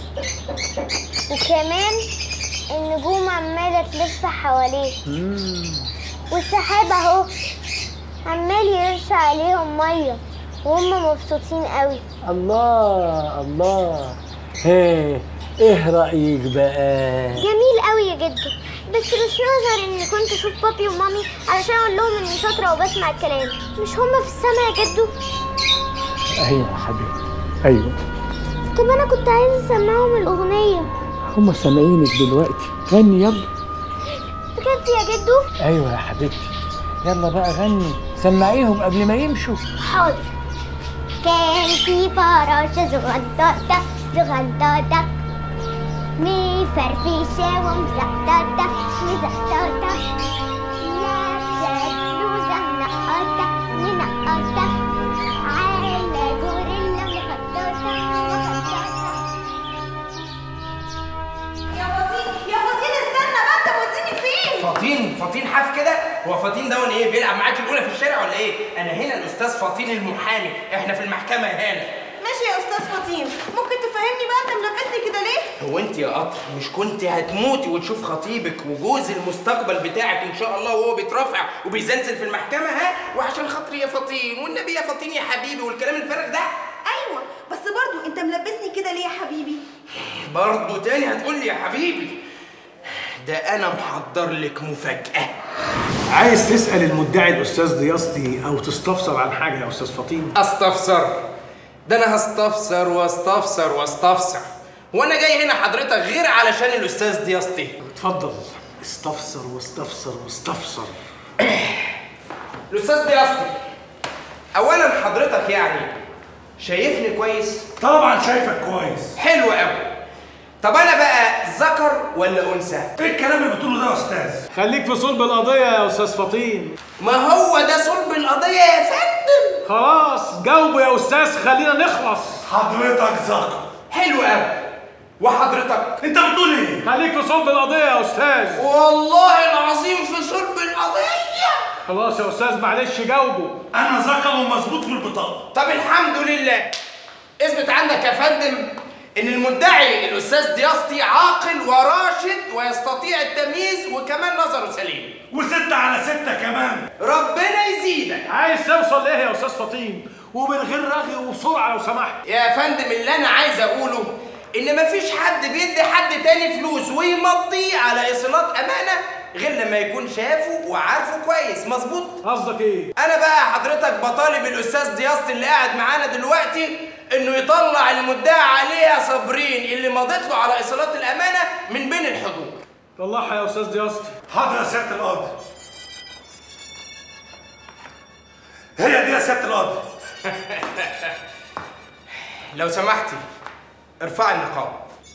وكمان النجوم عماله تلف حواليه مم. والسحاب اهو عمال يرش عليهم ميه وهم مبسوطين قوي الله الله ايه ايه رأيك بقى جميل قوي يا جدو بس مش نظر اني كنت اشوف بابي ومامي علشان اقول لهم اني شاطره وبسمع الكلام مش هما في السما يا جدو ايوه يا حبيبي ايوه طب انا كنت عايزه اسمعهم الاغنيه هم سامعينك دلوقتي غني يلا بجد يا جدو ايوه يا حبيبتي يلا بقى غني سمعيهم قبل ما يمشوا حاضر كان في فراشة زغنطاطة زغنطاطة مفرفشة ومزقططة مزقططة لابسة بلوزة منقطة منقطة على جوريلا مخططة مخططة يا فطين يا فطين استنى بقى انت موديني فين؟ فطين فطين حاف كده هو فطين ده وانا ايه بيلعب معاك الاولى في الشارع ولا ايه انا هنا الاستاذ فطين المحامي احنا في المحكمه هنا ماشي يا استاذ فطين ممكن تفهمني بقى انت ملبسني كده ليه؟ هو انت يا قطر مش كنت هتموتي وتشوف خطيبك وجوز المستقبل بتاعك ان شاء الله وهو بيترافع وبيزلزل في المحكمه ها وعشان خاطري يا فطين والنبي يا فطين يا حبيبي والكلام الفارغ ده ايوه بس برضو انت ملبسني كده ليه يا حبيبي؟ برضه تاني هتقول لي يا حبيبي ده انا محضر لك مفاجاه عايز تسأل المدعي الأستاذ ضياستي أو تستفسر عن حاجة يا أستاذ فطين؟ استفسر ده انا هستفسر واستفسر واستفسر وانا جاي هنا حضرتك غير علشان الاستاذ دياستي اتفضل استفسر واستفسر واستفسر الاستاذ دياستي اولا حضرتك يعني شايفني كويس طبعا شايفك كويس حلو قوي طب انا بقى ذكر ولا انثى ايه الكلام اللي بتقوله ده يا استاذ خليك في صلب القضيه يا استاذ فطين ما هو ده صلب القضيه يا فندم خلاص جاوبوا يا استاذ خلينا نخلص حضرتك ذكر حلو قوي وحضرتك انت بتقول ايه خليك في صلب القضيه يا استاذ والله العظيم في صلب القضيه خلاص يا استاذ معلش جاوبوا انا ذكر ومظبوط في البطاقه طب الحمد لله اثبت عندك يا فندم ان المدعي الاستاذ دياستي عاقل وراشد ويستطيع التمييز وكمان نظره سليم وستة على ستة كمان ربنا يزيدك عايز توصل لايه يا استاذ فطين ومن غير رغي وبسرعه لو سمحت يا فندم اللي انا عايز اقوله ان مفيش حد بيدي حد تاني فلوس ويمضيه على ايصالات امانه غير لما يكون شافه وعارفه كويس مظبوط قصدك ايه انا بقى حضرتك بطالب الاستاذ دياست اللي قاعد معانا دلوقتي انه يطلع المدعي عليها صابرين اللي مضت له على ايصالات الامانه من بين الحضور طلعها يا استاذ دياستي حاضر يا سياده القاضي هي دي يا سياده القاضي لو سمحتي ارفعي النقاب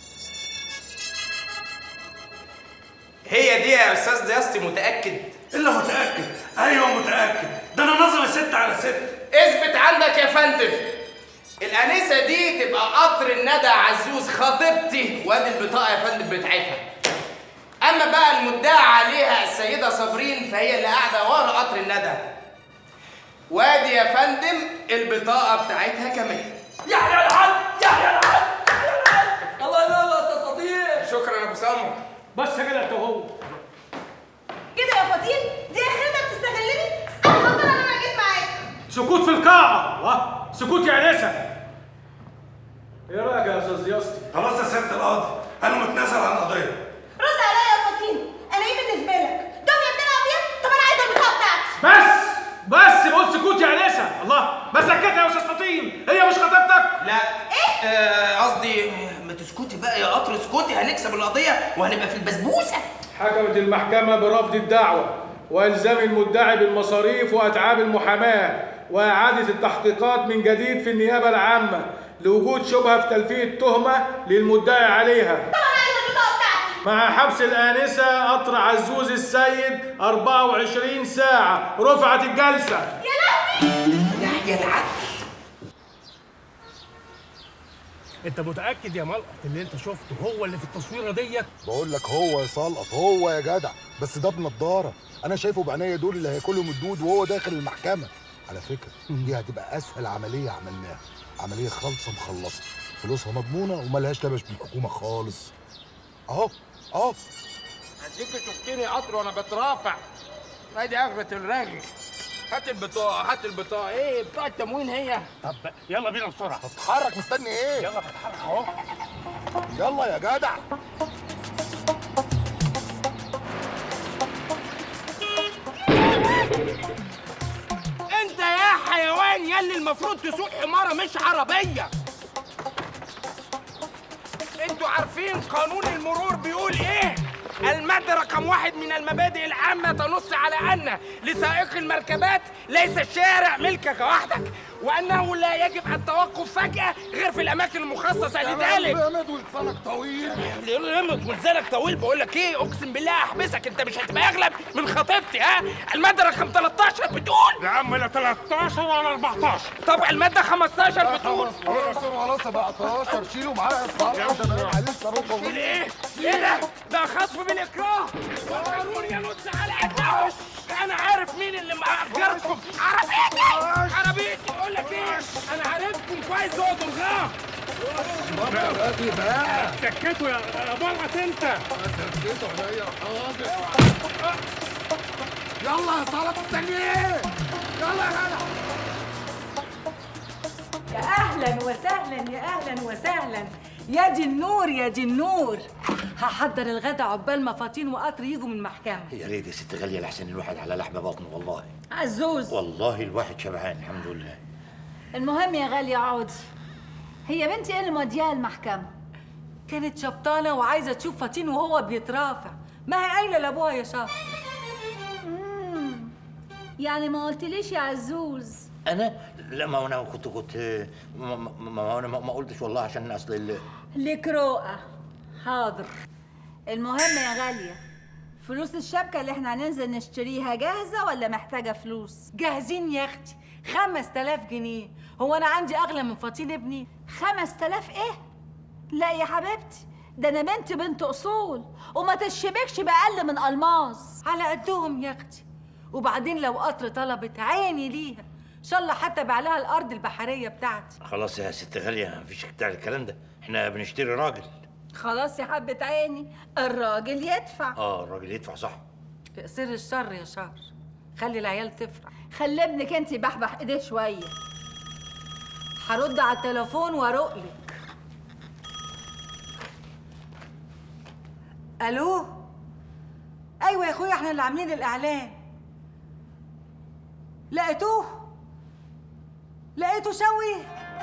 هي دي يا استاذ دياستي متاكد الا متاكد ايوه متاكد ده انا نظري ست على ست اثبت عندك يا فندم الانسه دي تبقى قطر الندى عزوز خطيبتي وادي البطاقه يا فندم بتاعتها اما بقى المدعى عليها السيده صابرين فهي اللي قاعده ورا قطر الندى وادي يا فندم البطاقه بتاعتها كمان يحيى الحاج يحيى الحاج الله ينور يا استاذ فضيل شكرا يا ابو سمر بس كده انت وهو كده يا فضيل دي اخرتها بتستغلني انا غلطانه ان انا جيت معاك سكوت في القاعه الله سكوت يا انسه ايه رايك يا استاذ دياستي خلاص يا سياده القاضي انا متنازل عن القضيه رد عليا يا فطين انا ايه بالنسبه لك دميه بتلعب بيها طب انا عايزه البطاقه بتاعتي بس بس بقول سكوت يا انسه الله ما سكتها يا استاذ فطين هي مش خطيبتك لا ايه آه، قصدي ما تسكتي بقى يا قطر اسكتي هنكسب القضيه وهنبقى في البسبوسه حكمت المحكمة برفض الدعوة وإلزام المدعي بالمصاريف وأتعاب المحاماة وإعادة التحقيقات من جديد في النيابة العامة لوجود شبهة في تلفية تهمة للمدعي عليها مع حبس الآنسة قطر عزوز السيد 24 ساعة رفعت الجلسة يحيى العدل انت متاكد يا ملقط اللي انت شفته هو اللي في التصويره ديت بقول لك هو يا سلقط هو يا جدع بس ده بنضاره انا شايفه بعينيا دول اللي هياكلهم الدود وهو داخل المحكمه على فكره دي هتبقى اسهل عمليه عملناها عمليه خالصه مخلصه فلوسها مضمونه وملهاش لبش بالحكومه خالص اهو اهو اديك شفتني قطر وانا بترافع ادي اخرة الراجل هات البطاقه هات البطاقه ايه بتاع التموين هي طب يلا بينا بسرعه اتحرك مستني ايه يلا بتحرك اهو يلا يا جدع انت يا حيوان يلي المفروض تسوق حماره مش عربيه انتوا عارفين قانون المرور بيقول ايه المادة رقم واحد من المبادئ العامة تنص على أن لسائق المركبات ليس الشارع ملكك وحدك وأنه لا يجب التوقف فجأة غير في الأماكن المخصصة لذلك جامد ولسانك طويل رمت ولسانك طويل بقول لك ايه اقسم بالله احبسك انت مش هتبقى اغلب من خطيبتي ها الماده رقم 13 بتقول يا عم لا 13 ولا 14 طب الماده 15 بتقول خلاص 17 شيلوا معايا الصلاه ده انا لسه روحه شيل ايه؟ ايه ده؟ ده خطف بالاكراه وقانون ينص على النوش انا عارف مين اللي مأجركم عربيتي عربيتي اقول لك ايه؟ انا عارفكم كويس اقعدوا الغام سكتوا يا يا بلغت انت سكتوا عليا حاضر يلا يا صلاة مستني ايه؟ يلا يا جدع يا اهلا وسهلا يا اهلا وسهلا يا دي النور يا دي النور هحضر الغدا عقبال ما فاطين وقطر يجوا من المحكمه يا ريت يا ست غاليه لحسن الواحد على لحم بطنه والله عزوز والله الواحد شبعان الحمد لله المهم يا غالية عودي هي بنتي ايه اللي مودياها المحكمة؟ كانت شبطانه وعايزه تشوف فاطين وهو بيترافع ما هي قايله لابوها يا شاطر مم. يعني ما قلتليش يا عزوز انا لا ما انا كنت كنت ما, ما, ما انا ما ما قلتش والله عشان اصل ال- ليك رؤى حاضر المهم يا غالية فلوس الشبكة اللي احنا هننزل نشتريها جاهزة ولا محتاجة فلوس؟ جاهزين يا اختي 5000 جنيه هو انا عندي اغلى من فاطين ابني 5000 ايه؟ لا يا حبيبتي ده انا بنت بنت اصول وما تشبكش باقل من الماس على قدهم يا اختي وبعدين لو قطر طلبت عيني ليها ان شاء الله حتى بعلها الارض البحريه بتاعتي خلاص يا ست غاليه مفيش بتاع الكلام ده احنا بنشتري راجل خلاص يا حبة عيني الراجل يدفع اه الراجل يدفع صح سر الشر يا شهر خلي العيال تفرح خلي ابنك انت يبحبح ايديه شوية هرد على التليفون وارق لك الو ايوه يا اخويا احنا اللي عاملين الاعلان لقيتوه لقيته شوي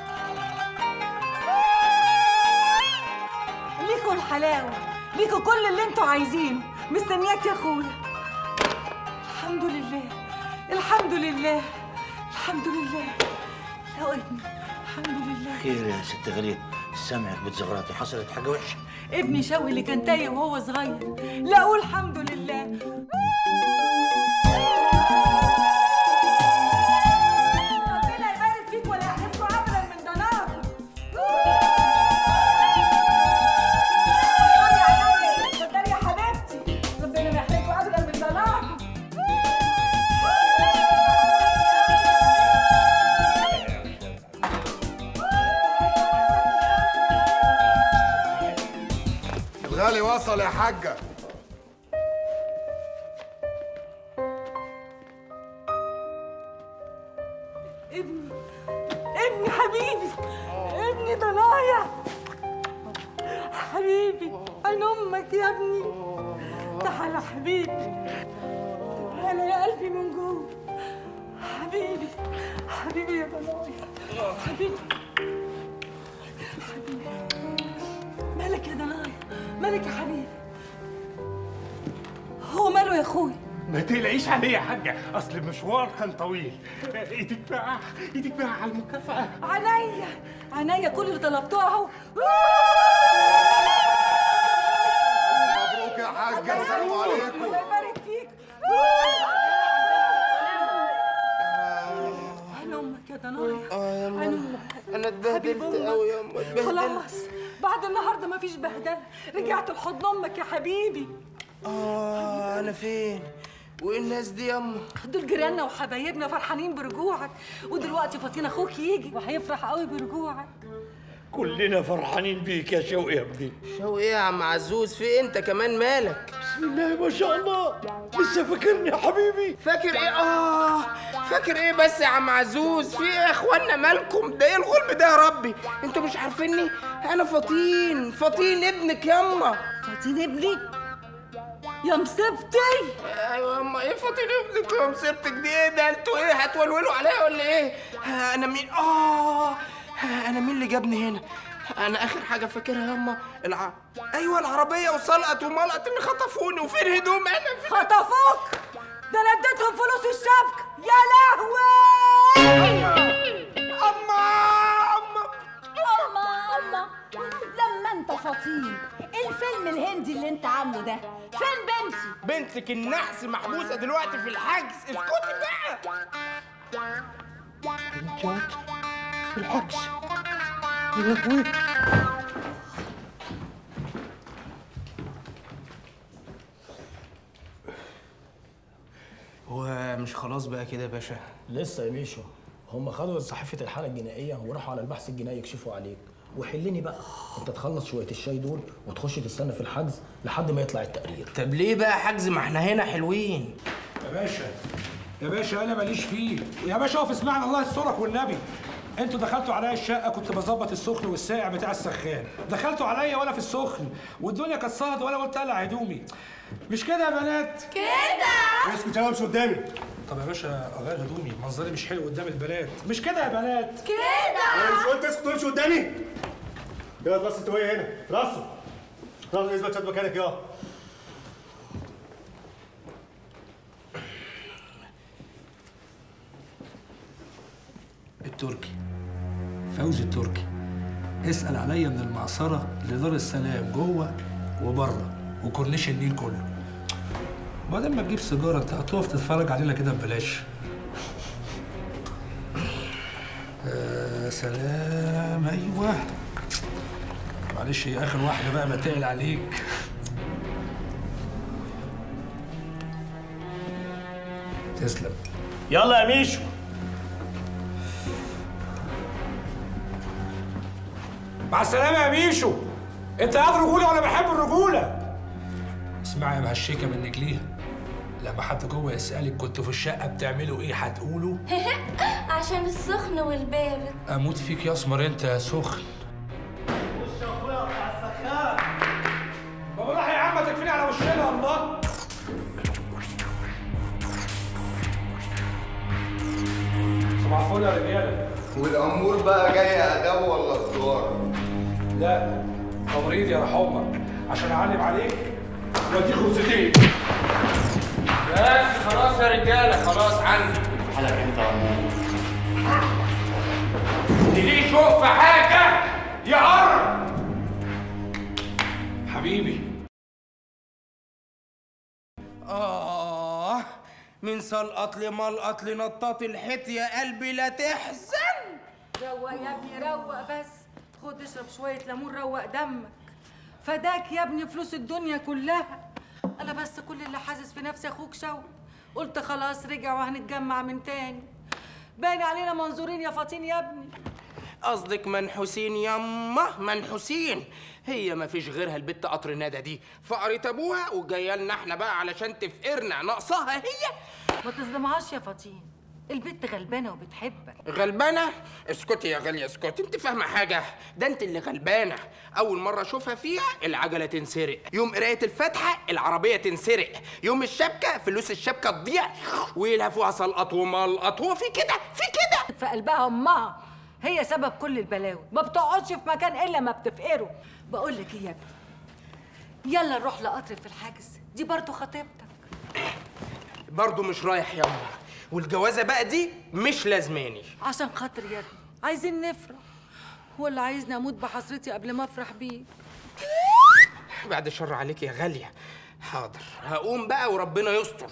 ليكوا الحلاوه ليكوا كل اللي انتوا عايزينه مستنياك يا اخويا الحمد لله الحمد لله الحمد لله لقيتني الحمد لله خير يا ست غالية سامعك بتزغرطي حصلت حاجة وحشة ابني شوقي اللي كان تايه وهو صغير لقوا الحمد لله ربنا يبارك فيك ولا يحرمكوا ابدا من ضناك اتفضلي يا حبيبتي ربنا ما يحرمكوا ابدا من ضناك الغالي وصل يا حاجة ابني ابني حبيبي ابني ضنايا حبيبي عين امك يا ابني تعالى حبيبي تعالى يا قلبي من جوه حبيبي حبيبي يا ضنايا حبيبي حبيبي مالك يا ضنايا مالك يا حبيبي هو ماله يا اخوي ما تقلقيش عليه يا حاجة أصل المشوار كان طويل إيدك بقى إيدك بقى على المكافأة عينيا عينيا كل اللي طلبتوه اهو مبروك يا حاجة السلام عليكم الله يبارك فيك عين امك يا ضنايا اه يا عين أما امك انا اتبهدلت قوي يا أما اتبهدلت خلاص بعد النهارده مفيش بهدله رجعت لحضن امك يا حبيبي اه انا فين وايه الناس دي يا أما دول جيراننا وحبايبنا فرحانين برجوعك ودلوقتي فاطين اخوك يجي وهيفرح قوي برجوعك كلنا فرحانين بيك يا شوقي يا ابني شوقي ايه يا عم عزوز في إيه؟ انت كمان مالك بسم الله ما شاء الله لسه فاكرني يا حبيبي فاكر ايه اه فاكر ايه بس يا عم عزوز في ايه يا اخوانا مالكم ده ايه الغلب ده يا ربي انتوا مش عارفيني انا فطين فطين ابنك ياما فطين ابني يا مصيبتي ايوه ياما ايه فطين ابنك يا مصيبتك دي ايه ده انتوا ايه هتولولوا عليا ولا ايه ها، انا مين اه ها، انا مين اللي جابني هنا انا اخر حاجه فاكرها ياما الع... ايوه العربيه وسلقت وملقت اللي خطفوني وفين هدوم انا في... خطفوك ده انا اديتهم فلوس الشبكه يا لهوي اما اما اما اما لما انت فطين الفيلم الهندي اللي انت عامله ده فين بنتي بنتك النحس محبوسه دلوقتي في الحجز اسكتي بقى بنتيات في الحجز يا لهوي هو مش خلاص بقى كده يا باشا لسه يا ميشو هم خدوا صحيفه الحاله الجنائيه وراحوا على البحث الجنائي يكشفوا عليك وحلني بقى انت تخلص شويه الشاي دول وتخش تستنى في الحجز لحد ما يطلع التقرير طب ليه بقى حجز ما احنا هنا حلوين يا باشا يا باشا انا ماليش فيه يا باشا اقف اسمعني الله يسترك والنبي انتوا دخلتوا عليا الشقه كنت بظبط السخن والساقع بتاع السخان دخلتوا عليا وانا في السخن والدنيا كانت صهد وانا قلت اقلع هدومي مش كده يا بنات كده اسكت يا مش قدامي طب يا باشا اغير هدومي منظري مش حلو قدام البنات مش كده يا بنات كده مش قلت اسكت وامشي قدامي يا راس انت وهي هنا راسه راس اثبت شد مكانك يا التركي فوزي التركي اسأل عليا من المعصرة لدار السلام جوه وبره وكورنيش النيل كله وبعدين ما تجيب سيجارة انت هتقف تتفرج علينا كده ببلاش آه سلام ايوه معلش هي اخر واحدة بقى بتقل عليك تسلم يلا يا ميشو مع السلامة يا ميشو انت قاعد رجولة ولا بحب الرجولة اسمعي يا مهشكة من رجليها لما حد جوه يسألك كنتوا في الشقة بتعملوا ايه هتقولوا عشان السخن والبارد اموت فيك يا اسمر انت يا سخن بص يا اخويا بتاع السخان بابا راح يا عم تكفيني على صباح الفل يا رجاله والامور بقى جايه اداب ولا صدار لا تمريض يا رحومه عشان اعلم عليك واديك خبزتين بس خلاص يا رجاله خلاص عندي حالك انت يا عمور اللي يشوف في حاجه يقرب حبيبي آه من سلقط لملقط لنطاط الحيط يا قلبي لا تحزن روق يا ابني روق بس خد اشرب شوية ليمون روق دمك فداك يا ابني فلوس الدنيا كلها انا بس كل اللي حاسس في نفسي اخوك شوقي قلت خلاص رجع وهنتجمع من تاني باين علينا منظورين يا فاطين يا ابني قصدك منحوسين يما منحوسين هي ما فيش غيرها البت قطر ندى دي فقرت ابوها وجايه لنا احنا بقى علشان تفقرنا ناقصاها هي ما تظلمهاش يا فاطين البت غلبانه وبتحبك غلبانه اسكتي يا غاليه اسكتي انت فاهمه حاجه ده انت اللي غلبانه اول مره اشوفها فيها العجله تنسرق يوم قرايه الفاتحه العربيه تنسرق يوم الشبكه فلوس الشبكه تضيع ويلهفوها سلقط وملقط هو في كده في كده في قلبها امها هي سبب كل البلاوي ما بتقعدش في مكان الا ما بتفقره بقول لك ايه يا ابني يلا نروح لقطر في الحجز دي برضو خطيبتك برضه مش رايح يما والجوازه بقى دي مش لازماني عشان خاطر يا ابني عايزين نفرح ولا عايزني اموت بحسرتي قبل ما افرح بيك بعد الشر عليك يا غاليه حاضر هقوم بقى وربنا يستر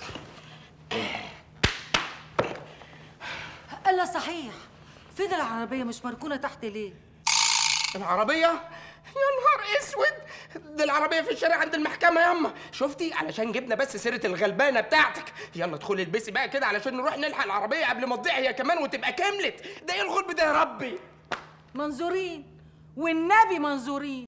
الا صحيح فين العربيه مش مركونه تحت ليه العربيه يا نهار اسود دي العربيه في الشارع عند المحكمه ياما شفتي علشان جبنا بس سيره الغلبانه بتاعتك يلا ادخلي البسي بقى كده علشان نروح نلحق العربيه قبل ما تضيع هي كمان وتبقى كملت ده ايه الغلب ده يا ربي منظورين والنبي منظورين